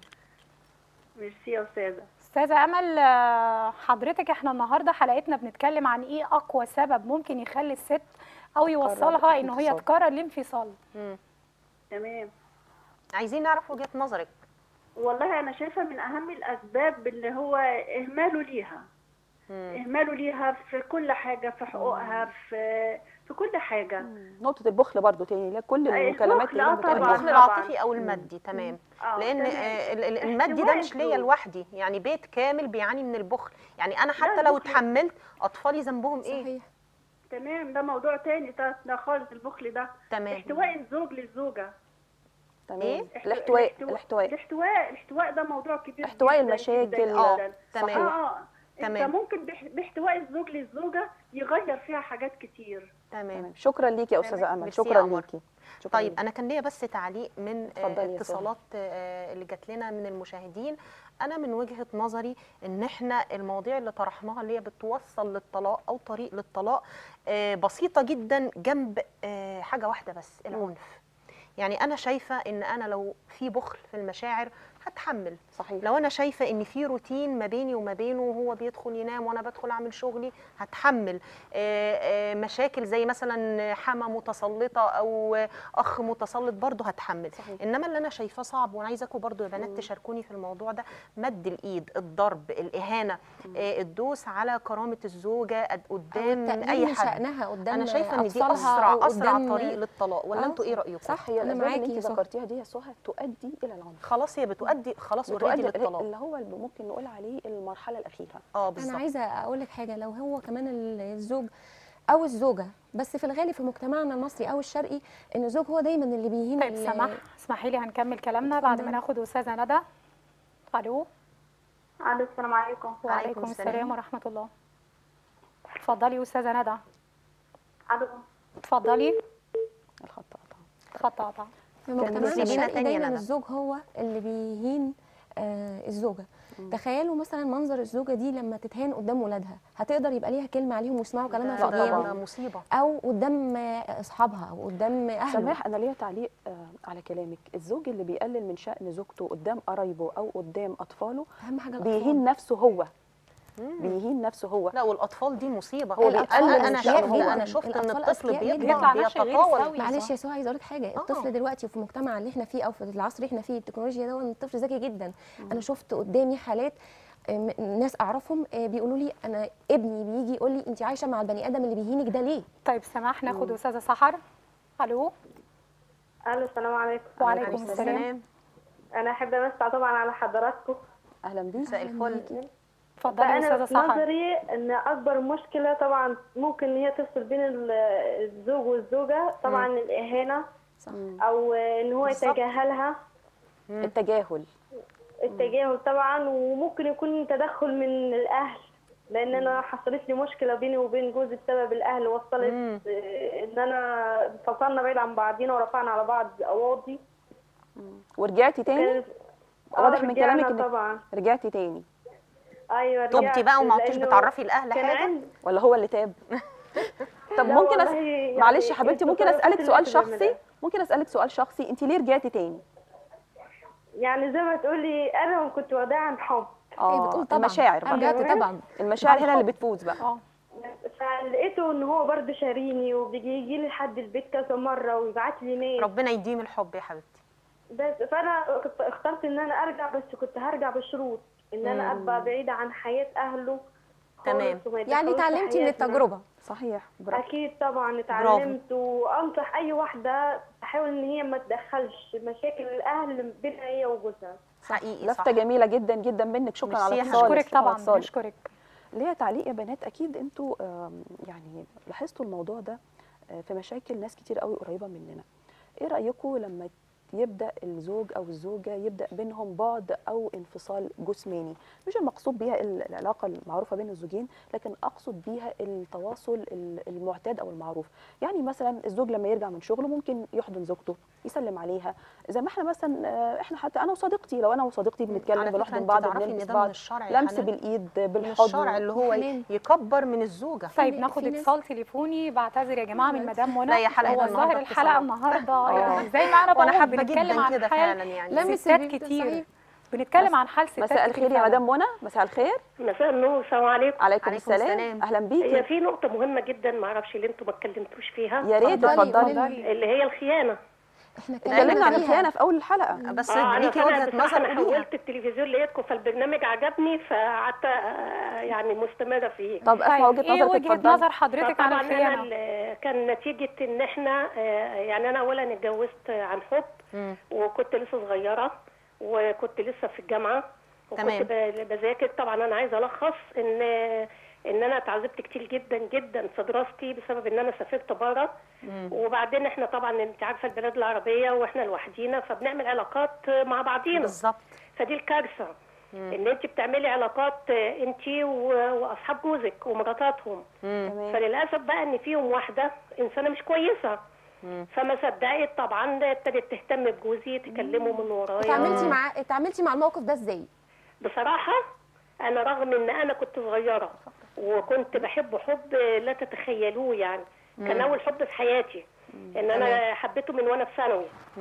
ميرسي يا استاذه استاذه امل آه، حضرتك احنا النهارده حلقتنا بنتكلم عن ايه اقوى سبب ممكن يخلي الست او يوصلها ان هي الانفصال. تقرر الانفصال مم. تمام عايزين نعرف وجهة نظرك والله انا شايفه من اهم الاسباب اللي هو اهماله ليها مم. اهماله ليها في كل حاجه في حقوقها في في كل حاجه نقطة البخل برضو تاني لا كل أي المكالمات البخل، اللي آه بتقابل طبعاً. البخل العاطفي او المادي تمام آه، لان تمام. آه، ال- ال- المادي ده احتواء مش ليا الزوج. لوحدي يعني بيت كامل بيعاني من البخل يعني انا حتى لا، لو البخل- اتحملت اطفالي ذنبهم ايه صحيح تمام ده موضوع تاني ده, ده خالص البخل ده تمام احتواء الزوج للزوجه تمام إيه؟ احت- الاحتواء الاحتواء الاحتواء الاحتواء الاحتواء ده موضوع كبير احتواء جداً المشاكل. جداً آه، جداً. تمام. اه اه تمام. انت ممكن بح- باحتواء الزوج للزوجه يغير فيها حاجات كتير تمام تمام شكرا ليكي يا استاذة امل ميرسي يا شكرا قمر. ليكي شكرا طيب ليكي. انا كان ليا بس تعليق من آه، اتفضلي يا اتصالات آه، اللي جات لنا من المشاهدين انا من وجهه نظري ان احنا المواضيع اللي طرحناها اللي هي بتوصل للطلاق او طريق للطلاق آه، بسيطه جدا جنب آه، حاجه واحده بس العنف يعني انا شايفه ان انا لو في بخل في المشاعر هتحمل صحيح لو انا شايفه ان في روتين ما بيني وما بينه وهو بيدخل ينام وانا بدخل اعمل شغلي هتحمل آه، آه، مشاكل زي مثلا حما متسلطه او اخ متسلط برضه هتحمل صحيح. انما اللي انا شايفاه صعب وانا عايزاكم برضه يا بنات تشاركوني في الموضوع ده مد الايد الضرب الاهانه آه، الدوس على كرامه الزوجه قد- أو قدام التقليل اي من حد شأنها قدام انا شايفه ان دي أطفالها اسرع أو اسرع قدام- طريق للطلاق ولا آه، انتوا ايه رايكم صح هي أنا الاسباب معاكي اللي يا انت سهى. ذكرتيها دي يا سهى تؤدي الى العنف خلاص هي بتؤدي خلاص اوريدي وتؤدي للطلاق اللي هو اللي ممكن نقول عليه المرحله الاخيره اه انا بالظبط عايزه اقول لك حاجه لو هو كمان ال- الزوج او الزوجه بس في الغالب في مجتمعنا المصري او الشرقي ان الزوج هو دايما اللي بيهين طيب ال- سمح اسمحي لي هنكمل كلامنا بعد ما ناخد استاذه ندى الو الو السلام عليكم وعليكم السلام. السلام ورحمه الله اتفضلي استاذه ندى الو اتفضلي الخط قطع خط قطع في كان مجتمعنا نسيبينا الشرقي تاني يا دايما ندى. الزوج هو اللي بيهين آه الزوجه تخيلوا مثلا منظر الزوجه دي لما تتهان قدام ولادها هتقدر يبقى ليها كلمه عليهم ويسمعوا كلامها في لا طبعا الغياب ده مصيبه او قدام آه، اصحابها او قدام اهله سماح انا ليا تعليق آه، على كلامك الزوج اللي بيقلل من شأن زوجته قدام قرايبه او قدام اطفاله اهم حاجه الأطفال. بيهين نفسه هو بيهين نفسه هو لا والاطفال دي مصيبه هو الأطفال انا انا أذكياء شفت جداً. انا شفت ان الأطفال الطفل أذكياء جداً. بيطلع بيطلع ماشي غير بيتطاول سوي. معلش يا سهى عايزه اقول لك حاجه آه. الطفل دلوقتي وفي المجتمع اللي احنا فيه او في العصر اللي احنا فيه التكنولوجيا ده الطفل ذكي جدا انا شفت قدامي حالات آم، ناس اعرفهم آه، بيقولوا لي انا ابني بيجي يقول لي انت عايشه مع البني ادم اللي بيهينك ده ليه طيب سماح ناخد استاذه سحر الو الو السلام عليكم وعليكم عليكم السلام السلام انا احب امسي طبعا على حضراتكم اهلا بيك مساء الفل اتفضلي يا فانا استاذه في سحر نظري ان اكبر مشكله طبعا ممكن ان هي تفصل بين ال- الزوج والزوجه طبعا الاهانه صح او ان هو بالظبط. يتجاهلها التجاهل التجاهل طبعا وممكن يكون تدخل من الاهل لان انا حصلت لي مشكله بيني وبين جوزي بسبب الاهل وصلت مم. آه، ان انا فصلنا بعيد عن بعضينا ورفعنا على بعض قواضي ورجعتي تاني كانت- واضح آه، من رجعنا كلامك انك طبعا رجعتي تاني ايوه تبتي رجعت بقى وما عدتيش لأنه بتعرفي الاهل كان حاجه عندي- ولا هو اللي تاب طب لا ممكن أس... والله يعني معلش يا حبيبتي ممكن التصرفات اسالك اللي سؤال بتعملها. شخصي ممكن اسالك سؤال شخصي انت ليه رجعتي تاني يعني زي ما تقولي انا كنت واخداها عن حب هي بتقول طبعا المشاعر بقى رجعت طبعا المشاعر هنا اللي بتفوز بقى اه فلقيته ان هو برضه شاريني وبيجي يجي لي لحد البيت كذا مره ويبعت لي ميل ربنا يديم الحب يا حبيبتي بس فانا كنت اخترت ان انا ارجع بس كنت هرجع بشروط ان انا مم. ابقى بعيده عن حياه اهله خالص تمام. وما يعني يدخلوش في اتعلمتي من حياتنا. التجربه صحيح برافو اكيد طبعا اتعلمت وانصح اي واحده تحاول ان هي ما تدخلش مشاكل الاهل بينها هي وجوزها حقيقي صح لفته جميله جدا جدا منك شكرا ميرسي على يا اتصالك نشكرك شكراً على طبعا اتصالك. نشكرك ليها تعليق يا بنات اكيد انتوا آم، يعني لاحظتوا الموضوع ده آه، في مشاكل ناس كتير قوي قريبه مننا ايه رايكم لما يبدا الزوج او الزوجه يبدا بينهم بعد او انفصال جسماني مش المقصود بيها ال- العلاقه المعروفه بين الزوجين لكن اقصد بيها التواصل ال- المعتاد او المعروف يعني مثلا الزوج لما يرجع من شغله ممكن يحضن زوجته يسلم عليها زي ما احنا مثلا آه، احنا حتى انا وصديقتي لو انا وصديقتي على بنتكلم فكرة بنحضن انت بعض تعرفي ان وبنلمس ده من بعض الشرع يا لمس حنان؟ بالايد من بالحضن الشرع اللي هو حنان. يكبر من الزوجه طيب في- ناخد في ناس- اتصال تليفوني بعتذر يا جماعه من مدام منى لا يا حلقة هو النهاردة الظاهر الحلقه اتصالات. النهارده يعني زي ما انا وانا بقول حابه بنتكلم جدا عن كده حال فعلا يعني لمس ستات البيت ده كتير صحيح. بنتكلم عن حال ستات مساء كتير الخير يا فعلاً. مدام منى مساء الخير مساء النور السلام عليكم عليكم, عليكم السلام. السلام. اهلا هي بيكي في نقطة مهمة جدا ما اعرفش اللي انتوا ما اتكلمتوش فيها يا ريت اتفضلي، اتفضلي اتفضلي. اللي هي الخيانة احنا اتكلمنا عن فيها. الخيانه في اول الحلقه بس اه انا ليكي طبعا وجهه بصراحة نظر انا قوليها حولت التلفزيون لقيتكم فالبرنامج عجبني فقعدت آه، يعني مستمرة فيه طب اسمع طيب وجهه ايه نظرك وجهه اتفضلي نظر حضرتك عن فطبعا انا الخيانه ال- كان نتيجة ان احنا آه، يعني انا اولا اتجوزت عن حب مم. وكنت لسه صغيرة وكنت لسه في الجامعة تمام. وكنت ب- بذاكر طبعا انا عايزة الخص ان ان انا اتعذبت كتير جدا جدا في دراستي بسبب ان انا سافرت بره وبعدين احنا طبعا انت عارفه البلاد العربيه واحنا لوحدينا فبنعمل علاقات مع بعضينا بالظبط فدي الكارثه ان انت بتعملي علاقات انت واصحاب جوزك ومراتاتهم تمام فللاسف بقى ان فيهم واحده انسانه مش كويسه فما صدقت طبعا ابتدت تهتم بجوزي تكلمه من ورايا اتعاملتي مع اتعاملتي مع الموقف ده ازاي بصراحة أنا رغم إن أنا كنت صغيرة وكنت بحبه حب لا تتخيلوه يعني كان أول حب في حياتي إن أنا حبيته من وأنا في ثانوي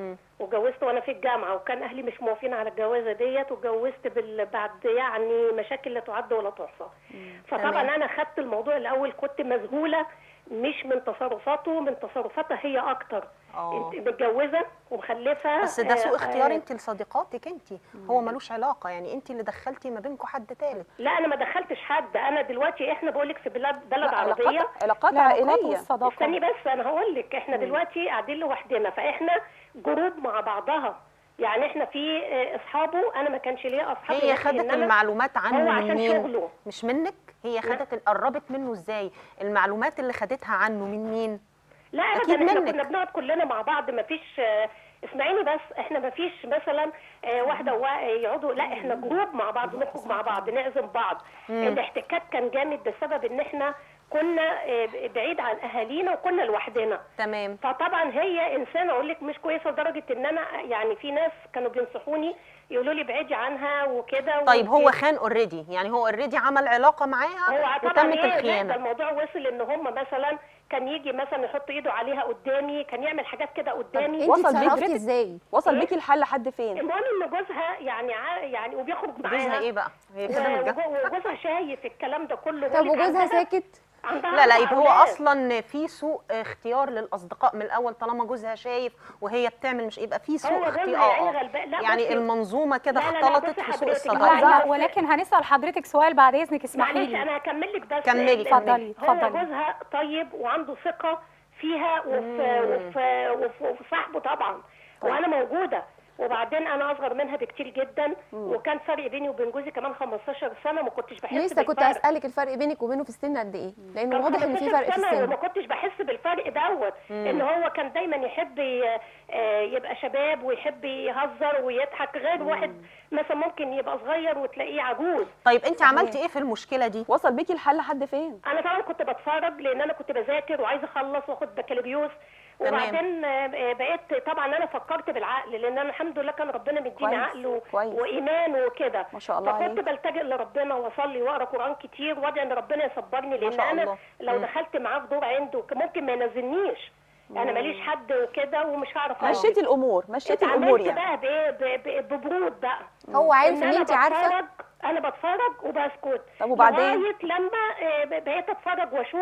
وجوزت وأنا في الجامعة وكان أهلي مش موافقين على الجوازة ديت واتجوزت بال... بعد يعني مشاكل لا تعد ولا تحصى فطبعا تمام. أنا خدت الموضوع الأول كنت مذهولة مش من تصرفاته من تصرفاتها هي أكتر اه انت متجوزة ومخلفة بس ده سوء آه، اختيار آه، انت لصديقاتك انت هو ملوش علاقه يعني انت اللي دخلتي ما بينكم حد ثالث لا انا ما دخلتش حد انا دلوقتي احنا بقولك في بلاد بلد لا، عربيه علاقات علاقات العلاقات عائليه والصداقه استني بس انا هقول لك احنا دلوقتي قاعدين لوحدنا فاحنا جروب مع بعضها يعني احنا في آه، اصحابه انا ما كانش ليا اصحاب هي غير خدت إن أنا- المعلومات هو عنه من عشان مين شغله مش منك هي خدت قربت منه ازاي المعلومات اللي خدتها عنه من مين لا أكيد ابدا احنا منك. كنا بنقعد كلنا مع بعض ما فيش اسمعيني بس احنا ما فيش مثلا آه، واحده ووا- يقعدوا لا احنا جروب مع بعض نخرج مع بعض نعزم بعض الاحتكاك كان جامد بسبب ان احنا كنا آه، بعيد عن اهالينا وكنا لوحدنا تمام فطبعا هي انسانه اقول لك مش كويسه لدرجه ان انا يعني في ناس كانوا بينصحوني يقولوا لي ابعدي عنها وكده طيب هو وانتي- خان اوريدي يعني هو اوريدي عمل علاقه معاها هو طبعا وتمت ايه لا، ده الخيانه الموضوع وصل ان هم مثلا كان يجي مثلا يحط ايده عليها قدامي كان يعمل حاجات كده قدامي انت وصل بيك اتصرفتي ازاي وصل إيه؟ بيكي الحل لحد فين المهم ان جوزها يعني ع- يعني وبيخرج معاها جوزها ايه بقى هي كده و- متجوزة. وجو- وجوزها شايف الكلام ده كله طب بقولك وجوزها عندها- ساكت عندها لا لا أربع يبقى هو أولاد. اصلا في سوء اختيار للاصدقاء من الاول طالما جوزها شايف وهي بتعمل مش يبقى في هو سوء جوزها اختيار يعني آه. غلبان. لا يعني بصي- المنظومه كده لا لا لا، اختلطت بصي في سوء حضرتك، لا الصداقه لا، لا ولكن هنسال حضرتك سؤال بعد اذنك اسمحي معلش لي انا هكمل لك بس كملي، ال- اتفضلي، هو اتفضلي. جوزها طيب وعنده ثقه فيها وفي وفي وفي, وفي صاحبه طبعا وانا موجوده وبعدين انا اصغر منها بكتير جدا وكان فرق بيني وبين جوزي كمان 15 سنه ما كنتش بحس لسه كنت بالفرق. اسالك الفرق بينك وبينه في السن قد ايه لانه كان واضح ان في 15 فرق في سنة السن وما كنتش بحس بالفرق دوت ان هو كان دايما يحب ي- آه، يبقى شباب ويحب يهزر ويضحك غير واحد مثلا ممكن يبقى صغير وتلاقيه عجوز طيب انت عملتي ايه في المشكله دي وصل بيكي الحل لحد فين انا طبعا كنت بتفرج لان انا كنت بذاكر وعايزه اخلص واخد بكالوريوس تمام. وبعدين آه، بقيت طبعا انا فكرت بالعقل لان انا الحمد لله كان ربنا مديني كويس، عقل و- كويس. وايمان وكده ما شاء الله فكنت عليك. بلتجئ لربنا واصلي واقرا قران كتير وادعي ان ربنا يصبرني لان شاء انا الله. لو مم. دخلت معاه في دور عنده ك- ممكن ما ينزلنيش انا ماليش حد وكده ومش هعرف أنزل. مشيتي الامور مشيتي الامور اتعاملت يعني بقى بايه ب- ب- ببرود بقى هو عارف ان أنا انت عارفه بتفرج- انا بتفرج وبسكت طب وبعدين؟ لغايه لما آه، ب- بقيت اتفرج واشوف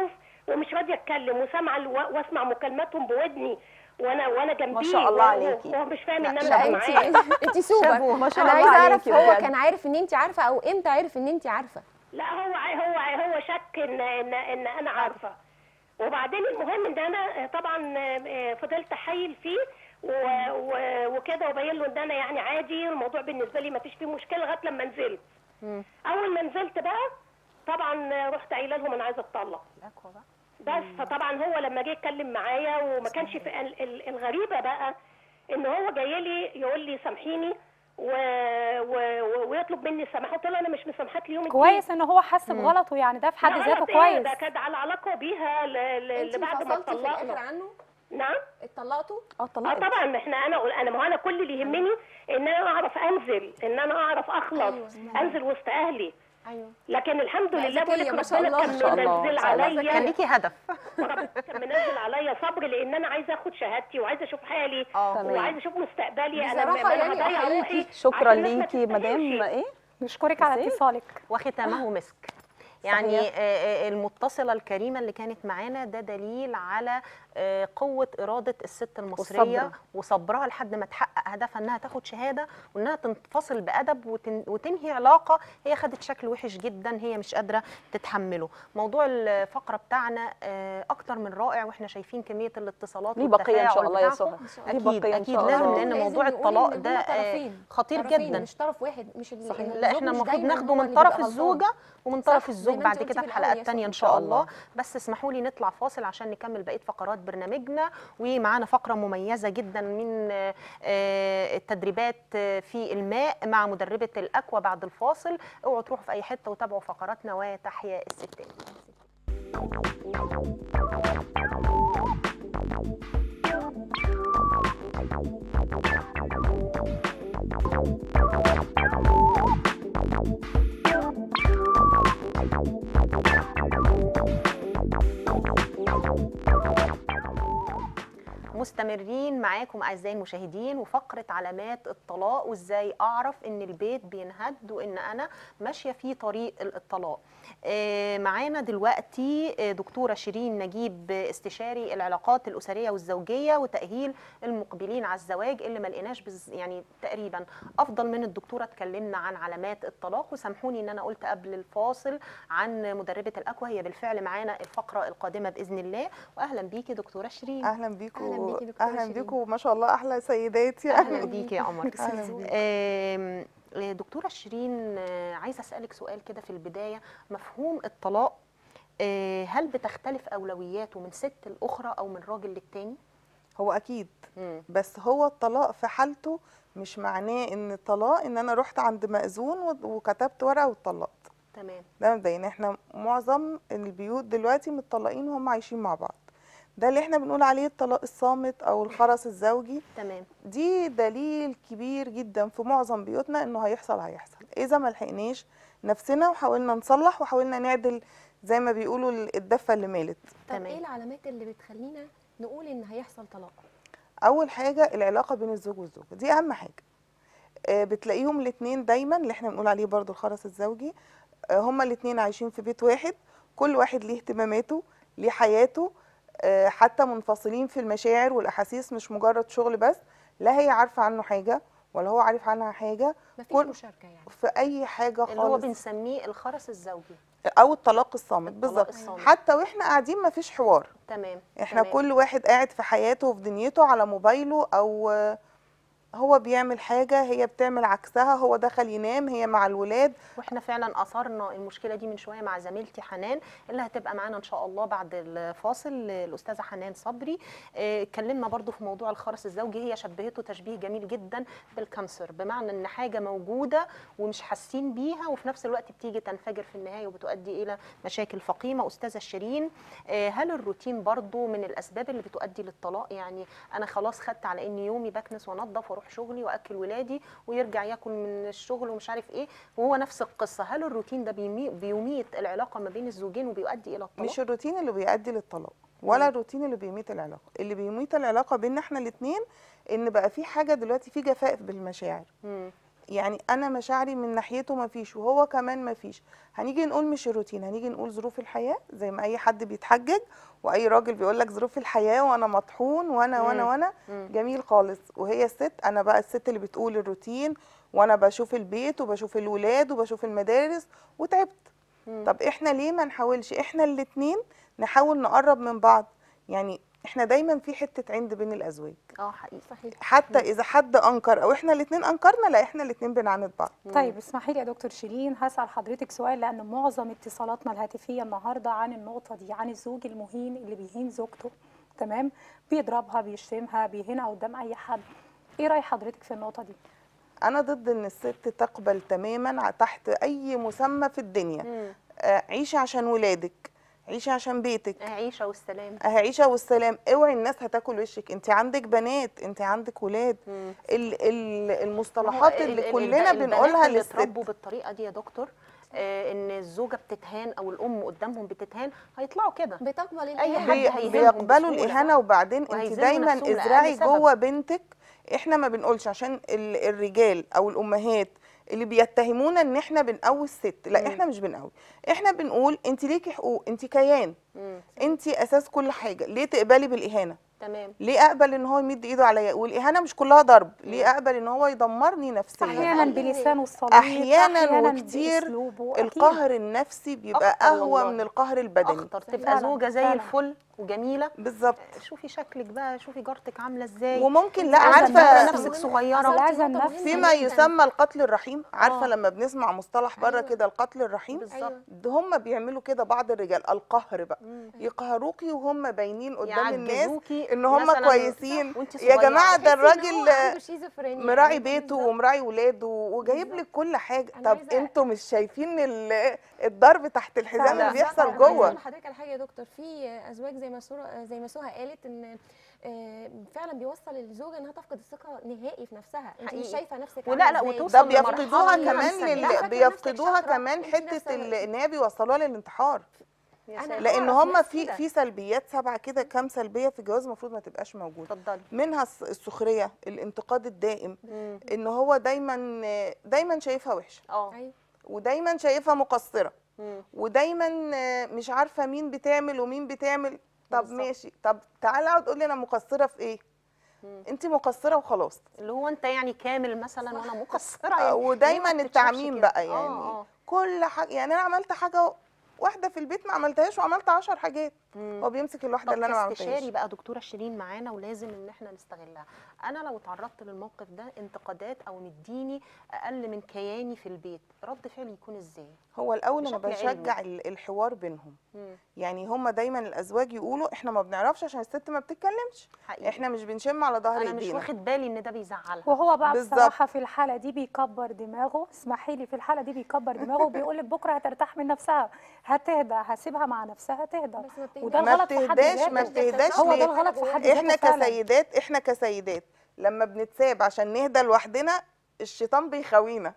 ومش راضيه اتكلم وسامعه الو- واسمع مكالماتهم بودني وانا وانا جنبيه ما شاء الله وهو- عليكي. وهو مش فاهم ان انا لا مش انت معاه انت سوبر شابو، ما شاء انا الله عايزه اعرف عليكي هو بجد. كان عارف ان انت عارفه او امتى عارف ان انت عارفه لا هو هو هو شك ان ان ان انا عارفه وبعدين المهم ان انا طبعا آه، فضلت احايل فيه و- و- وكده وبين له ان انا يعني عادي الموضوع بالنسبه لي ما فيش فيه مشكله لغايه لما نزلت اول ما نزلت بقى طبعا رحت قايله لهم انا عايزه اتطلق الأكوا بقى. بس فطبعا هو لما جه يتكلم معايا وما كانش في ال- ال- الغريبه بقى ان هو جاي لي يقول لي سامحيني و... و... و... ويطلب مني السماح قلت له انا مش مسامحاك اليوم الدين. كويس ان هو حس بغلطه يعني ده في حد لا ذاته غلط إيه؟ كويس ده كان على علاقه بيها ل... ل... انت لبعد ما انفصلتي في الاخر اتطلقنا عنه نعم اتطلقتوا اه اه طلعت طبعا احنا انا انا ما هو انا كل اللي يهمني ان انا اعرف انزل ان انا اعرف اخلص أيوة. انزل وسط اهلي ايوه لكن الحمد لا، لله بقول ذكية، لك ما شاء ربنا الله. كان ما شاء الله. منزل ما شاء الله. عليا كان ليكي هدف ربنا كان منزل عليا صبر لان انا عايزه اخد شهادتي وعايزه اشوف حالي اه تمام. وعايزه اشوف مستقبلي انا بصراحة ما- يعني ما هضيع أحييكي. روحي شكرا عشان الناس ما ليكي مدام تستاهلش. ايه نشكرك على بصي. اتصالك وختامه مسك يعني صحيح. آه، آه، المتصلة الكريمة اللي كانت معانا ده دليل على آه، قوة إرادة الست المصرية والصبر. وصبرها لحد ما تحقق هدفها إنها تاخد شهادة وإنها تنفصل بأدب وتن- وتنهي علاقة هي خدت شكل وحش جدا هي مش قادرة تتحمله موضوع الفقرة بتاعنا آه، أكتر من رائع وإحنا شايفين كمية الاتصالات ليه بقيه ان شاء والتفاعل الله يا بتاعكم. سهى ليه أكيد بقيه ان أكيد شاء لازم الله لأن موضوع لازم نقول الطلاق إن ده هما آه، طرفين. خطير طرفين، جدا مش طرف واحد مش ال- صحيح. الزوج لا احنا مش المفروض دايماً ناخده هو من اللي طرف بيبقى غلطان. الزوجه ومن طرف صح، الزوج زي ما بعد انت كده قلتي في في الأول حلقات يا تانية سهى. ان شاء شاء الله الله. بس اسمحوا لي نطلع فاصل عشان نكمل بقيه فقرات برنامجنا ومعانا فقره مميزه جدا من آه، آه، التدريبات آه، في الماء مع مدربه الاكوا بعد الفاصل اوعوا تروحوا في اي حته وتابعوا فقراتنا وتحيا الستات مستمرين معاكم اعزائي المشاهدين وفقره علامات الطلاق وازاي اعرف ان البيت بينهد وان انا ماشيه في طريق الطلاق آه، معانا دلوقتي آه، دكتوره شيرين نجيب آه، استشاري العلاقات الاسريه والزوجيه وتاهيل المقبلين على الزواج اللي ما لقيناش بز- يعني تقريبا افضل من الدكتوره اتكلمنا عن علامات الطلاق وسامحوني ان انا قلت قبل الفاصل عن مدربه الاكوا هي بالفعل معانا الفقره القادمه باذن الله واهلا بيكي دكتوره شيرين اهلا بيكم أهلاً بيكي دكتورة اهلا شيرين. بيكم ما شاء الله احلى سيدات اهلا يعني بيكي يا قمر أهلاً بيك. آم، دكتوره شيرين آه، عايزه اسالك سؤال كده في البدايه مفهوم الطلاق آه، هل بتختلف اولوياته من ست الاخرى او من راجل للتاني هو اكيد مم. بس هو الطلاق في حالته مش معناه ان الطلاق ان انا رحت عند مأذون و- وكتبت ورقه واتطلقت تمام ده مبدئيا احنا معظم البيوت دلوقتي متطلقين وهم عايشين مع بعض ده اللي احنا بنقول عليه الطلاق الصامت او الخرس الزوجي تمام دي دليل كبير جدا في معظم بيوتنا انه هيحصل هيحصل اذا ما لحقناش نفسنا وحاولنا نصلح وحاولنا نعدل زي ما بيقولوا الدفه اللي مالت طب ايه تمام العلامات اللي بتخلينا نقول ان هيحصل طلاق اول حاجه العلاقه بين الزوج والزوجه دي اهم حاجه آه، بتلاقيهم الاثنين دايما اللي احنا بنقول عليه برضو الخرس الزوجي آه، هما الاثنين عايشين في بيت واحد كل واحد ليه اهتماماته ليه حياته آه، حتى منفصلين في المشاعر والاحاسيس مش مجرد شغل بس لا هي عارفه عنه حاجه ولا هو عارف عنها حاجه مفيش كل- مشاركه يعني في اي حاجه اللي هو خالص بنسميه الخرس الزوجي او الطلاق الصامت الطلاق بالظبط الصامت. حتى واحنا قاعدين مفيش حوار تمام احنا تمام. كل واحد قاعد في حياته وفي دنيته على موبايله او آه، هو بيعمل حاجة هي بتعمل عكسها هو دخل ينام هي مع الولاد واحنا فعلا اثرنا المشكله دي من شويه مع زميلتي حنان اللي هتبقى معانا ان شاء الله بعد الفاصل الاستاذه حنان صبري آه، اتكلمنا برضو في موضوع الخرس الزوجي هي شبهته تشبيه جميل جدا بالكانسر بمعنى ان حاجه موجوده ومش حاسين بيها وفي نفس الوقت بتيجي تنفجر في النهايه وبتؤدي الى مشاكل فقيمه استاذه شيرين آه، هل الروتين برضو من الاسباب اللي بتؤدي للطلاق يعني انا خلاص خدت على ان يومي بكنس وانضف واروح شغلي واكل ولادي ويرجع ياكل من الشغل ومش عارف ايه وهو نفس القصه هل الروتين ده بيمي- بيميت العلاقه ما بين الزوجين وبيؤدي الى الطلاق مش الروتين اللي بيؤدي للطلاق ولا الروتين اللي بيميت العلاقة اللي بيميت العلاقة بيننا احنا الاتنين ان بقى في حاجة دلوقتي في جفاء بالمشاعر مم. يعني انا مشاعري من ناحيته مفيش وهو كمان مفيش هنيجي نقول مش الروتين هنيجي نقول ظروف الحياه زي ما اي حد بيتحجج واي راجل بيقول لك ظروف الحياه وانا مطحون وانا وانا مم. وانا مم. جميل خالص وهي الست انا بقى الست اللي بتقول الروتين وانا بشوف البيت وبشوف الولاد وبشوف المدارس وتعبت مم. طب احنا ليه ما نحاولش احنا الاتنين نحاول نقرب من بعض يعني احنا دايما في حته عند بين الازواج اه حقيقي صحيح حتى اذا حد انكر او احنا الاتنين انكرنا لا احنا الاتنين بنعاند بعض طيب اسمحي لي يا دكتور شيرين هسأل حضرتك سؤال لأن معظم اتصالاتنا الهاتفية النهاردة عن النقطة دي عن الزوج المهين اللي بيهين زوجته تمام بيضربها بيشتمها بيهينها قدام أي حد إيه رأي حضرتك في النقطة دي؟ انا ضد ان الست تقبل تماما ع- تحت اي مسمى في الدنيا مم. آه، عيشي عشان ولادك عيشي عشان بيتك عيشه والسلام آه، عيشه والسلام اوعي الناس هتاكل وشك انت عندك بنات انت عندك ولاد مم. ال ال ما هو المصطلحات ال- اللي ال- كلنا الب- بنقولها البنات اللي للست اتربوا بالطريقه دي يا دكتور آه ان الزوجه بتتهان او الام قدامهم بتتهان هيطلعوا كده بتقبل اي الإهانة. حد بي- هيهانهم بيقبلوا بسهولة. الاهانه وبعدين انت وهيذلوا دايما نفسهم لأقل ازرعي سبب. جوه بنتك احنا ما بنقولش عشان ال- الرجال او الامهات اللي بيتهمونا ان احنا بنقوي الست لا مم. احنا مش بنقوي احنا بنقول انت ليكي حقوق انت كيان مم. انت اساس كل حاجه ليه تقبلي بالاهانه تمام ليه اقبل ان هو يمد ايده عليا والاهانه مش كلها ضرب ليه اقبل ان هو يدمرني نفسيا أحيانا بلسانه الصليط احيانا وكتير بأسلوبه أكيد. القهر النفسي بيبقى أخطر اهوى والله. من القهر البدني اخطر فعلا، تبقى زوجه زي فعلا. الفل وجميله بالظبط شوفي شكلك بقى شوفي جارتك عامله ازاي وممكن لا عايزة عارفه النفس. نفسك أصل صغيره العزة نقطة النفسي. مهمة فيما جداً. يسمى القتل الرحيم عارفه آه. لما بنسمع مصطلح بره أيوة. كده القتل الرحيم بالظبط أيوة. ده هم بيعملوا كده بعض الرجال القهر بقى مم. يقهروكي وهم باينين قدام الناس يعجزوكي ان هم مثلاً كويسين وانت يا صغيرة. جماعه ده تحسي إن هو الراجل عنده شيزوفرينيا. مراعي يعني بيته بالظبط. ومراعي ولاده وجايب لك كل حاجه أنا طب عايزة- انتوا مش شايفين ال- الضرب تحت الحزام فعلا. اللي بيحصل بالظبط. أنا عايزة جوه أقول لحضرتك على حاجه يا دكتور في ازواج زي ما سورة زي ما سهى قالت ان آه، فعلا بيوصل الزوجه انها تفقد الثقه نهائي في نفسها انت مش حقيقي. شايفه نفسك ولا- عاملة لا، إزاي. وتوصل ده لمرحلة بيفقدوها إنها كمان مصدقة. لل... فاكرة نفسك بيفقدوها شاطرة، كمان أنت حته نفسها- ال- ان هي بيوصلوها للانتحار يا أنا سلام. لان أعرف هم ناس في كده. في سلبيات سبعه كده كام سلبيه في الجواز المفروض ما تبقاش موجوده اتفضلي منها الس- السخريه الانتقاد الدائم مم. ان هو دايما دايما شايفها وحشه اه ايوه ودايما شايفها مقصره مم. ودايما مش عارفه مين بتعمل ومين بتعمل طب بالظبط. ماشي طب تعالى اقعد قول لي انا مقصره في ايه مم. انت مقصره وخلاص اللي هو انت يعني كامل مثلا وانا مقصره آه، يعني ودايما ليه ما التعميم بتتشافش بقى كده؟ يعني اه اه كل حاجه يعني انا عملت حاجه واحده في البيت ما عملتهاش وعملت عشر حاجات مم. هو بيمسك الواحده طب اللي انا ما كاستشاري عملتهاش بقى دكتوره شيرين معانا ولازم ان احنا نستغلها انا لو اتعرضت للموقف ده انتقادات او مديني اقل من كياني في البيت رد فعلي يكون ازاي هو الاول انا بشكل بشجع ال- الحوار بينهم مم. يعني هم دايما الازواج يقولوا احنا ما بنعرفش عشان الست ما بتتكلمش حقيقي احنا مش بنشم على ظهر انا مش ايدينا واخد بالي ان ده بيزعلها وهو بقى بالظبط. بصراحة في الحالة دي بيكبر دماغه اسمحي لي في الحالة دي بيكبر دماغه وبيقول لك بكرة هترتاح من نفسها هتهدى هسيبها مع نفسها تهدى بس ما بتهداش. وده ما الغلط في حد بتهداش ما ذاته بتهداش هو ليه؟ ده الغلط في حد ذاته احنا فعلا. كسيدات احنا كسيدات لما بنتساب عشان نهدى لوحدنا الشيطان بيخاوينا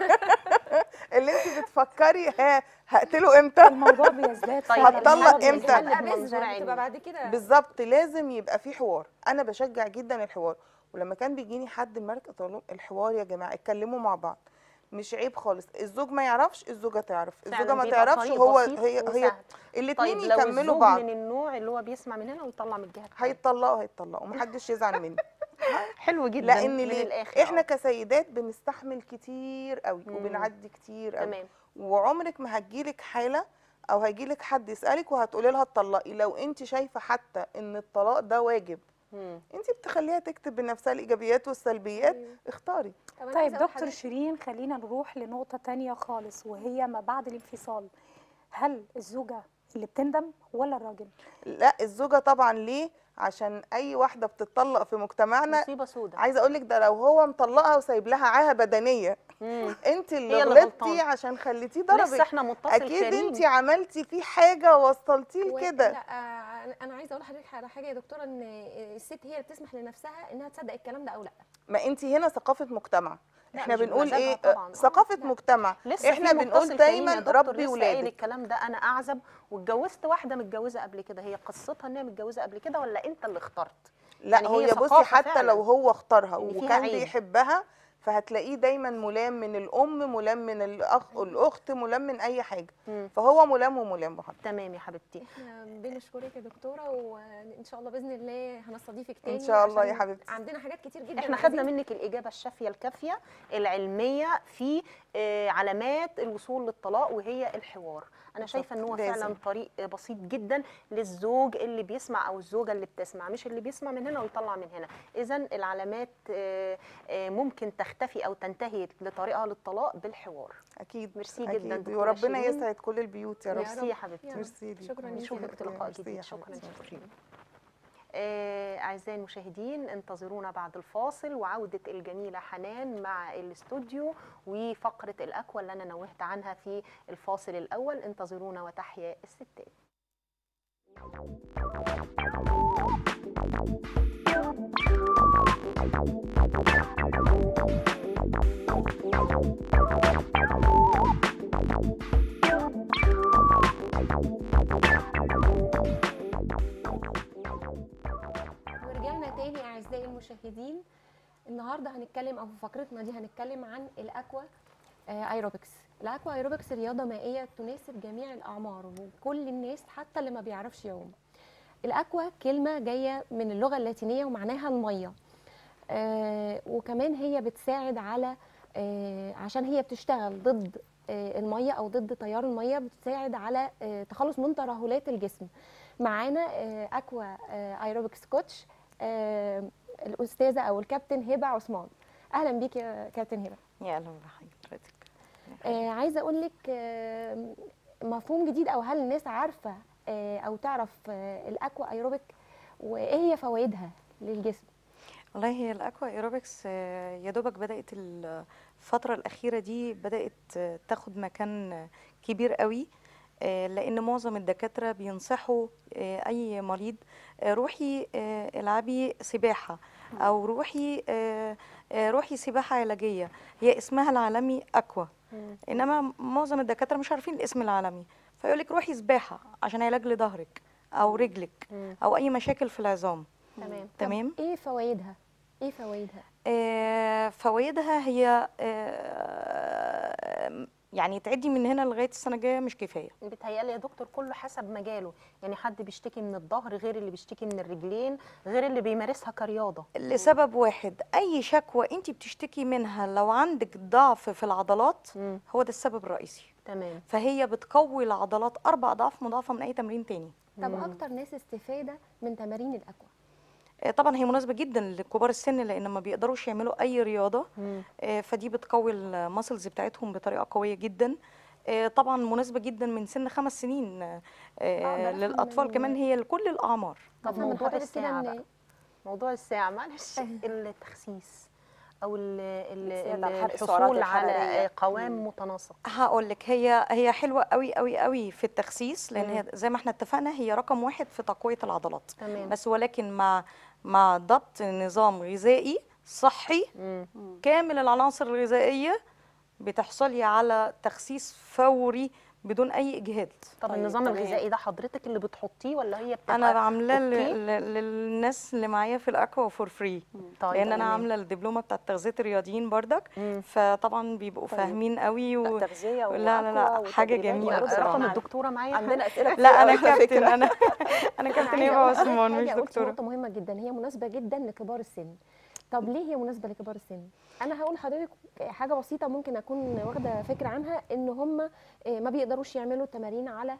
اللي انت بتفكري ها هقتله امتى الموضوع بيزداد طيب فعلا. هتطلق الموضوع امتى؟ بيزداد. تبقى بمنظور بذرة علمي. تبقى بعد كده بالظبط لازم يبقى في حوار انا بشجع جدا الحوار ولما كان بيجيني حد المركز اقول لهم الحوار يا جماعه اتكلموا مع بعض مش عيب خالص الزوج ما يعرفش الزوجه تعرف فعلاً الزوجه ما بيبقى تعرفش طريق هو بسيط هي هي وسهل. الاثنين طيب لو يكملوا الزوج بعض من النوع اللي هو بيسمع من هنا ويطلع من الجهه التانية. هيتطلقوا هيتطلقوا ومحدش يزعل مني حلو جدا لان من ليه الاخر احنا آه. كسيدات بنستحمل كتير قوي مم. وبنعدي كتير قوي تمام وعمرك ما هتجيلك حاله او هيجيلك حد يسالك وهتقولي لها اتطلقي لو انت شايفه حتى ان الطلاق ده واجب مم. انت بتخليها تكتب بنفسها الايجابيات والسلبيات أيوة. اختاري طب أنا طيب عايزة أقول دكتور حضرتك- شيرين خلينا نروح لنقطة تانية خالص وهي ما بعد الانفصال هل الزوجة اللي بتندم ولا الراجل؟ لا الزوجه طبعا ليه عشان اي واحده بتتطلق في مجتمعنا مصيبه سودة عايزه اقول لك ده لو هو مطلقها وسايب لها عاهه بدنيه مم. انت اللي هي اللي غلطتي غلطانة. عشان خليتيه لسه ضربك احنا متصل اكيد كريم. انت عملتي فيه حاجه وصلتيه و- لكده لا آه، انا عايزه اقول لحضرتك على حاجه يا دكتوره ان الست هي اللي بتسمح لنفسها انها تصدق الكلام ده او لا ما انت هنا ثقافه مجتمع لا، احنا مش بنقول بمزاجها ايه طبعاً. آه، آه، ثقافه لا. مجتمع لسه احنا في بنقول متصل دايما كريم يا دكتور ربي لسه قايل ولادك الكلام ده انا اعزب واتجوزت واحده متجوزه قبل كده هي قصتها ان هي متجوزه قبل كده ولا انت اللي اخترت لا يعني هي هي بصي ثقافة حتى فعلاً. لو هو اختارها إن فيها وكان عيب. بيحبها فهتلاقيه دايما ملام من الام ملام من الاخ الاخت ملام من اي حاجه مم. فهو ملام وملام بحضرتك تمام يا حبيبتي احنا بنشكرك يا دكتوره وان شاء الله باذن الله هنستضيفك تاني ان شاء الله يا عشان حبيبتي عندنا حاجات كتير جدا احنا خدنا عايزين- منك الاجابه الشافيه الكافيه العلميه في آه، علامات الوصول للطلاق وهي الحوار انا شايفه ان هو لازم. فعلا طريق بسيط جدا للزوج اللي بيسمع او الزوجه اللي بتسمع مش اللي بيسمع من هنا ويطلع من هنا اذا العلامات آه، آه، ممكن تختفي او تنتهي لطريقها للطلاق بالحوار اكيد ميرسي أكيد. جدا دكتورة وربنا شيرين. يسعد كل البيوت يا رب ميرسي يا حبيبتي يا رب. ميرسي ليكي. شكراً ليكي يا نشوفك في دكتورة. لقاء ميرسي جديد يا شكرا حبيبتي. جزيلا آه، أعزائي المشاهدين انتظرونا بعد الفاصل وعودة الجميلة حنان مع الاستوديو وفقرة الأكوى اللي أنا نوهت عنها في الفاصل الأول انتظرونا وتحيا الستات ورجعنا تاني اعزائي المشاهدين النهارده هنتكلم او في فقرتنا دي هنتكلم عن الاكوا آه، ايروبكس الاكوا ايروبكس رياضه مائيه تناسب جميع الاعمار وكل الناس حتى اللي ما بيعرفش يعوم الاكوا كلمه جايه من اللغه اللاتينيه ومعناها الميه آه، وكمان هي بتساعد على آه، عشان هي بتشتغل ضد آه، الميه او ضد تيار الميه بتساعد على آه، تخلص من ترهلات الجسم معانا آه، اكوا آه، ايروبكس كوتش آه، الاستاذه او الكابتن هبه عثمان اهلا بيك يا كابتن هبه يا اهلا بحضرتك آه، عايزه اقول لك آه، مفهوم جديد او هل الناس عارفه آه، او تعرف آه، الاكوا ايروبيك وايه هي فوائدها للجسم والله هي الاكوا ايروبكس آه، يا دوبك بدات الفتره الاخيره دي بدات آه، تاخد مكان كبير قوي آه، لان معظم الدكاتره بينصحوا آه، اي مريض آه، روحي آه، العبي سباحه او روحي آه، آه، روحي سباحه علاجيه هي اسمها العالمي اكوا انما معظم الدكاتره مش عارفين الاسم العالمي فيقول لك روحي سباحه عشان علاج لظهرك او رجلك او اي مشاكل في العظام تمام تمام. طب ايه فوائدها ايه فوائدها آه، فوائدها هي آه، يعني تعدي من هنا لغايه السنه الجايه مش كفايه بيتهيألي يا دكتور كله حسب مجاله يعني حد بيشتكي من الظهر غير اللي بيشتكي من الرجلين غير اللي بيمارسها كرياضة لسبب واحد اي شكوى انت بتشتكي منها لو عندك ضعف في العضلات هو ده السبب الرئيسي تمام فهي بتقوي العضلات اربع اضعاف مضاعفه من اي تمرين تاني طب اكتر ناس استفاده من تمارين الاكوا آه، طبعا هي مناسبه جدا لكبار السن لان ما بيقدروش يعملوا اي رياضه آه، فدي بتقوي المسلز بتاعتهم بطريقه قويه جدا آه، طبعا مناسبه جدا من سن خمس سنين آه، ده رقم للاطفال من- كمان هي لكل الاعمار طب أفهم من موضوع حضرتك كده الساعة إن- بقى موضوع الساعة معلش التخسيس أو ال- ال- زيادة على ال- حرق السعرات الحصول على الحرارية. قوام متناسق هقول لك هي هي حلوه قوي قوي قوي في التخسيس لان مم. هي زي ما احنا اتفقنا هي رقم واحد في تقويه العضلات تمام بس ولكن مع مع ضبط نظام غذائي صحي مم. كامل العناصر الغذائيه بتحصلي على تخسيس فوري بدون اي اجهاد طب طيب، النظام تمام. الغذائي ده حضرتك اللي بتحطيه ولا هي بتبقى انا عاملاه أوكي؟ ل- ل- للناس اللي معايا في الاكوا فور فري طيب لان انا تمام. عامله الدبلومه بتاعت تغذيه الرياضيين بردك مم. فطبعا بيبقوا طيب. فاهمين قوي و... لا تغذيه لا لا لا وأكوا حاجه وتدريبات جميله ورد بصراحه رقم معانا. الدكتورة معايا عندنا اسئله كتير لا قوي انا على كابتن فكرة. انا انا كابتن عايزة هبه أقول لحضرتك عثمان حاجة مش قلتي دكتوره نقطة مهمة جدا هي مناسبة جدا لكبار السن طب ليه هي مناسبة لكبار السن؟ أنا هقول لحضرتك حاجة بسيطة ممكن أكون واخدة فكرة عنها إن هم ما بيقدروش يعملوا تمارين على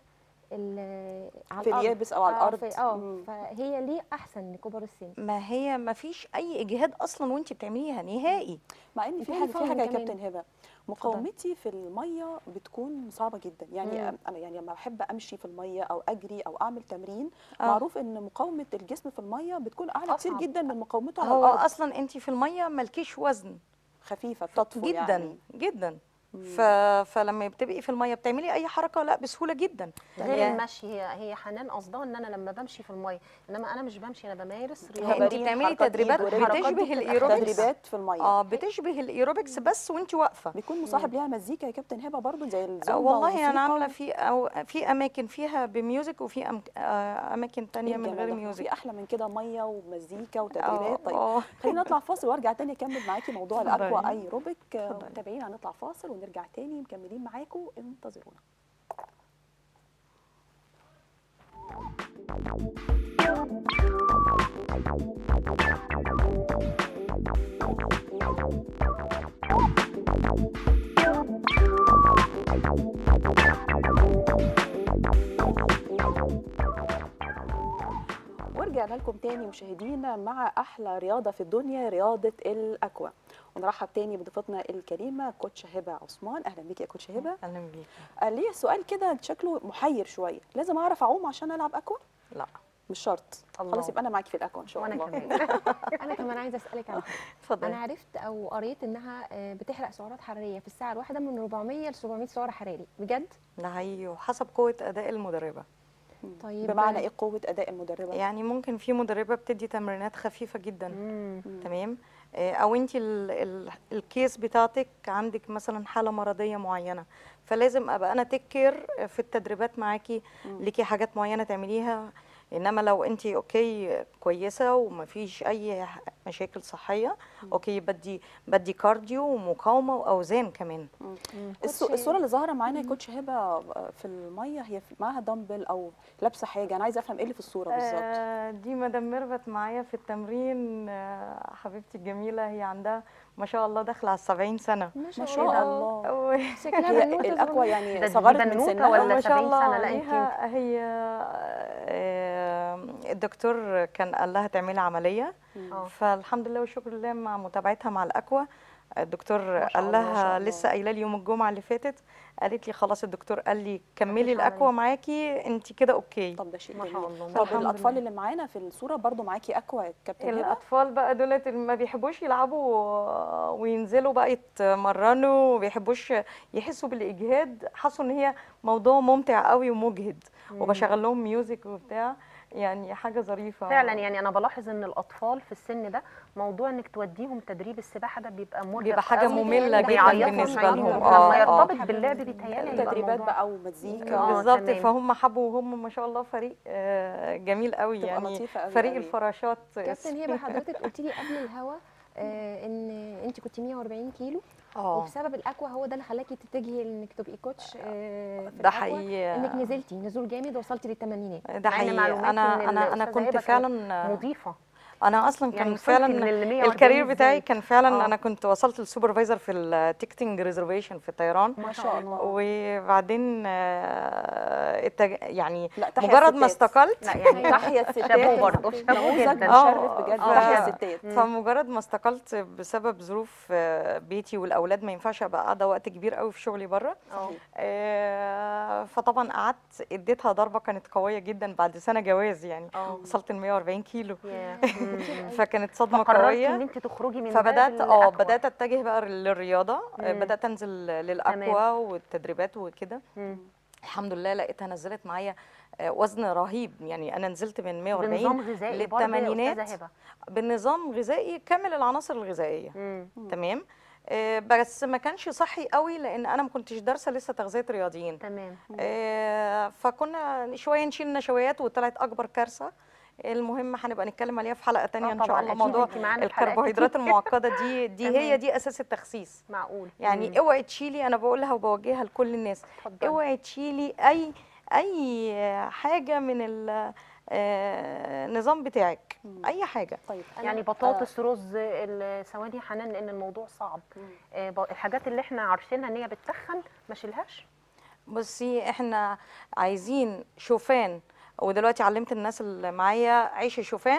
ال- على في الأرض. اليابس او على آه، الارض في- اه مم. فهي ليه أحسن لكبار السن؟ ما هي ما فيش اي اجهاد اصلا وانت بتعمليها نهائي مع ان في يكون حاجه في فاهم حاجه يا كمان. كابتن هبه مقاومتي في الميه بتكون صعبه جدا يعني مم. انا يعني لما بحب امشي في الميه او اجري او اعمل تمرين آه. معروف ان مقاومه الجسم في الميه بتكون اعلى كتير أصعب. جدا من مقاومته على هو الارض اصلا انت في الميه مالكيش وزن خفيفه بتطفو جدا يعني جدا ف... فلما بتبقي في الميه بتعملي اي حركه لا بسهوله جدا غير يعني المشي هي هي حنان قصدها ان انا لما بمشي في الميه انما انا مش بمشي انا بمارس هي انت رياضه بتعملي تدريبات بتشبه الايروبكس تدريبات في الميه اه بتشبه الايروبكس بس وانت واقفه بيكون مصاحب ليها مزيكا يا كابتن هبه برضو زي آه، الزومبا والله انا والموسيقى. عامله في أو في اماكن فيها بميوزك وفي أم... آه، اماكن تانية إيه من الجمال غير ده؟ ميوزك في احلى من كده ميه ومزيكا آه، وتدريبات طيب آه. خلينا نطلع فاصل وارجع تاني اكمل معاكي موضوع اتفضلي. الاكوا ايروبيك اتفضلي. متابعين هنطلع فاصل ونرجع تاني مكملين معاكم انتظرونا ورجعنا لكم تاني مشاهدينا مع احلى رياضه في الدنيا رياضه الاكوا ونرحب تاني بضيفتنا الكريمه كوتش هبه عثمان اهلا بيكي يا كوتش هبه اهلا بيك آه، ليه سؤال كده شكله محير شويه لازم اعرف اعوم عشان العب اكوا لا مش شرط الله. خلاص يبقى انا معاكي في الاكوا ان شاء وانا الله كمان انا كمان عايزه اسالك على حاجه اتفضلي انا عرفت او قريت انها آه، بتحرق سعرات حراريه في الساعه الواحده من 400 ل 700 سعر حراري بجد ده حقيقي وحسب قوه اداء المدربه طيب بمعنى ايه قوه اداء المدربه يعني ممكن في مدربه بتدي تمرينات خفيفه جدا مم. تمام آه، او انت ال ال الكيس بتاعتك عندك مثلا حاله مرضيه معينه فلازم ابقى انا تكر في التدريبات معاكي ليكي حاجات معينه تعمليها انما لو انت اوكي كويسه ومفيش اي ح- مشاكل صحيه اوكي بدي بدي كارديو ومقاومه واوزان كمان الصو- الصوره اللي ظاهره معانا يا كوتش هبه في الميه هي في- معاها دمبل او لابسه حاجه انا عايزه افهم ايه اللي في الصوره بالظبط آه، دي مدام ميرفت معايا في التمرين آه، حبيبتي الجميله هي عندها ما شاء الله داخله على 70 سنه ما ما شاء الله و- شكلها هي بنوته الاكوا صغيرة. يعني ده دي صغرت من بنوتة سنها ولا ما شاء 70 الله سنة؟ لا، يمكن. ليها هي آه، الدكتور كان قال لها تعملي عمليه آه. فالحمد لله والشكر لله مع متابعتها مع الاكوا الدكتور ما شاء قال الله، ما شاء لها الله. لسه قايله لي يوم الجمعه اللي فاتت قالت لي خلاص الدكتور قال لي كملي مفيش الاكوا عملية. معاكي انت كده اوكي طب ده شيء ما جميل. شاء الله طب الحمد الاطفال لله. اللي معانا في الصوره برضو معاكي اكوا يا كابتن هبه الاطفال بقى دولت اللي ما بيحبوش يلعبوا وينزلوا بقى يتمرنوا وبيحبوش يحسوا بالاجهاد حسوا ان هي موضوع ممتع قوي ومجهد وبشغل لهم ميوزك وبتاع يعني حاجه ظريفه فعلا يعني انا بلاحظ ان الاطفال في السن ده موضوع انك توديهم تدريب السباحه ده بيبقى مرهق بيبقى حاجه قوي. ممله جدا بيعيطوا بالنسبه عشان لهم لما اه يرتبط اه باللعب بيتهيألي هيبقى تدريبات الموضوع- بقى ومزيكا آه، بالظبط تمام. فهم حبوا وهم ما شاء الله فريق آه، جميل قوي تبقى يعني لطيفة قوي فريق قوي. الفراشات كابتن هبه حضرتك قلت لي قبل الهوا آه، ان انت كنت 140 كيلو اه وبسبب الاكوا هو ده اللي خلاكي تتجهي انك تبقي كوتش آه، في ده الأكوا، حقيقي انك نزلتي نزول جامد وصلتي للثمانينات ده مع إن حقيقي معلوماتي انا إن انا انا الأستاذة كنت هبة كانت فعلا مضيفه انا اصلا يعني كان وصلتي فعلا من ال 140 الكارير بتاعي إزاي؟ كان فعلا آه. انا كنت وصلت للسوبرفايزر في التيكتنج ريزرفيشن في الطيران ما شاء الله وبعدين آه، التج... يعني لا تحيا مجرد ما الستات. استقلت لا يعني تحيا الستات شابوه برضه شابوه نموذج جدا مشرف بجد آه. تحيا الستات فمجرد ما استقلت بسبب ظروف آه، بيتي والاولاد ما ينفعش ابقى قاعده وقت كبير قوي في شغلي بره اه آه، فطبعا قعدت اديتها ضربه كانت قويه جدا بعد سنه جواز يعني اه وصلت ل 140 كيلو ياه. مم. فكانت صدمه فقررتي قويه ان انت تخرجي من باب فبدات اه الأكوا. بدات اتجه بقى للرياضه آه، مم. بدات انزل للاكوا والتدريبات وكده مم. الحمد لله لقيتها نزلت معايا آه، وزن رهيب يعني انا نزلت من 140 بنظام غذائي برضه يا للثمانينات استاذه هبه بالنظام غذائي كامل العناصر الغذائيه مم. تمام آه، بس ما كانش صحي قوي لان انا ما كنتش دارسه لسه تغذيه رياضيين تمام آه، فكنا شويه نشيل نشويات وطلعت اكبر كارثه المهم هنبقى نتكلم عليها في حلقه تانية آه ان شاء طبعاً، الله أكيد موضوع أنت معانا في حلقات الكربوهيدرات كتير. المعقده دي دي هي تمام. دي اساس التخسيس معقول يعني اوعي تشيلي انا بقولها وبوجهها لكل الناس اتفضلي. اوعي تشيلي اي اي حاجه من ال- آه، النظام بتاعك اي حاجه طيب يعني بطاطس رز ال- ثواني حنان لان الموضوع صعب آه، ب- الحاجات اللي احنا عارفينها ان هي بتتخن ما شيلهاش بصي احنا عايزين شوفان ودلوقتي علمت الناس اللي معايا عيش الشوفان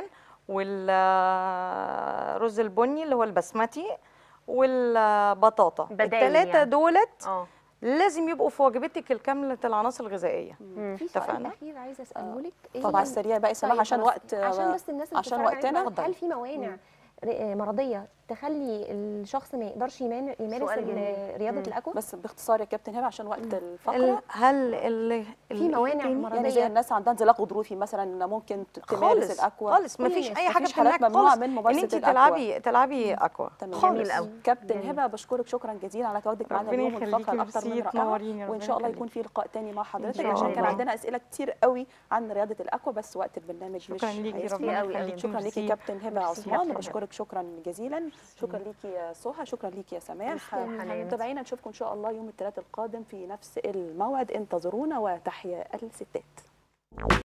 والرز البني اللي هو البسمتي والبطاطا بدايل الثلاثه يعني. دولت اه لازم يبقوا في وجبتك الكامله العناصر الغذائيه في سؤال اتفقنا؟ اخير عايزه اساله لك إيه طب على السريع بقى يا سماح طيب عشان خلاص. وقت عشان بس الناس اللي عشان بتتفرج علينا وقتنا هل في موانع ر- مرضيه تخلي الشخص ما يقدرش يمان- يمارس سؤال ال- جميل. رياضه مم. الاكوا بس باختصار يا كابتن هبه عشان وقت ال- الفقره هل ال- ال- في موانع إيه تاني؟ مرضية. يعني زي الناس عندها انزلاق غضروفي مثلا ممكن ت- تمارس خالص الاكوا خالص كل مفيش الناس. اي حاجه مفيش حالات بتمنعك ممنوعه خالص من ان ممارسه انت الاكوا تلعبي تلعبي اكوا تمام خالص جميل. كابتن هبه بشكرك شكرا جزيلا على تواجدك معانا ربنا اليوم يخليكي، والفقره الاكثر من ميرسي، رائعه تنوريني، وان ربنا شاء الله يخليكي. يكون في لقاء تاني مع حضرتك شاء عشان كان الله. عندنا اسئله كتير قوي عن رياضه الاكوا بس وقت البرنامج شكراً مش ليكي، هيسمح. ربنا يخليكي، شكرا ليكي ميرسي. كابتن هبه ميرسي، عثمان كابتن وبشكرك شكرا جزيلا شكرا ليكي يا سهى شكرا ليكي يا سماح ميرسي يا حنان. متابعينا نشوفكم ان شاء الله يوم الثلاثاء القادم في نفس الموعد انتظرونا وتحيا الستات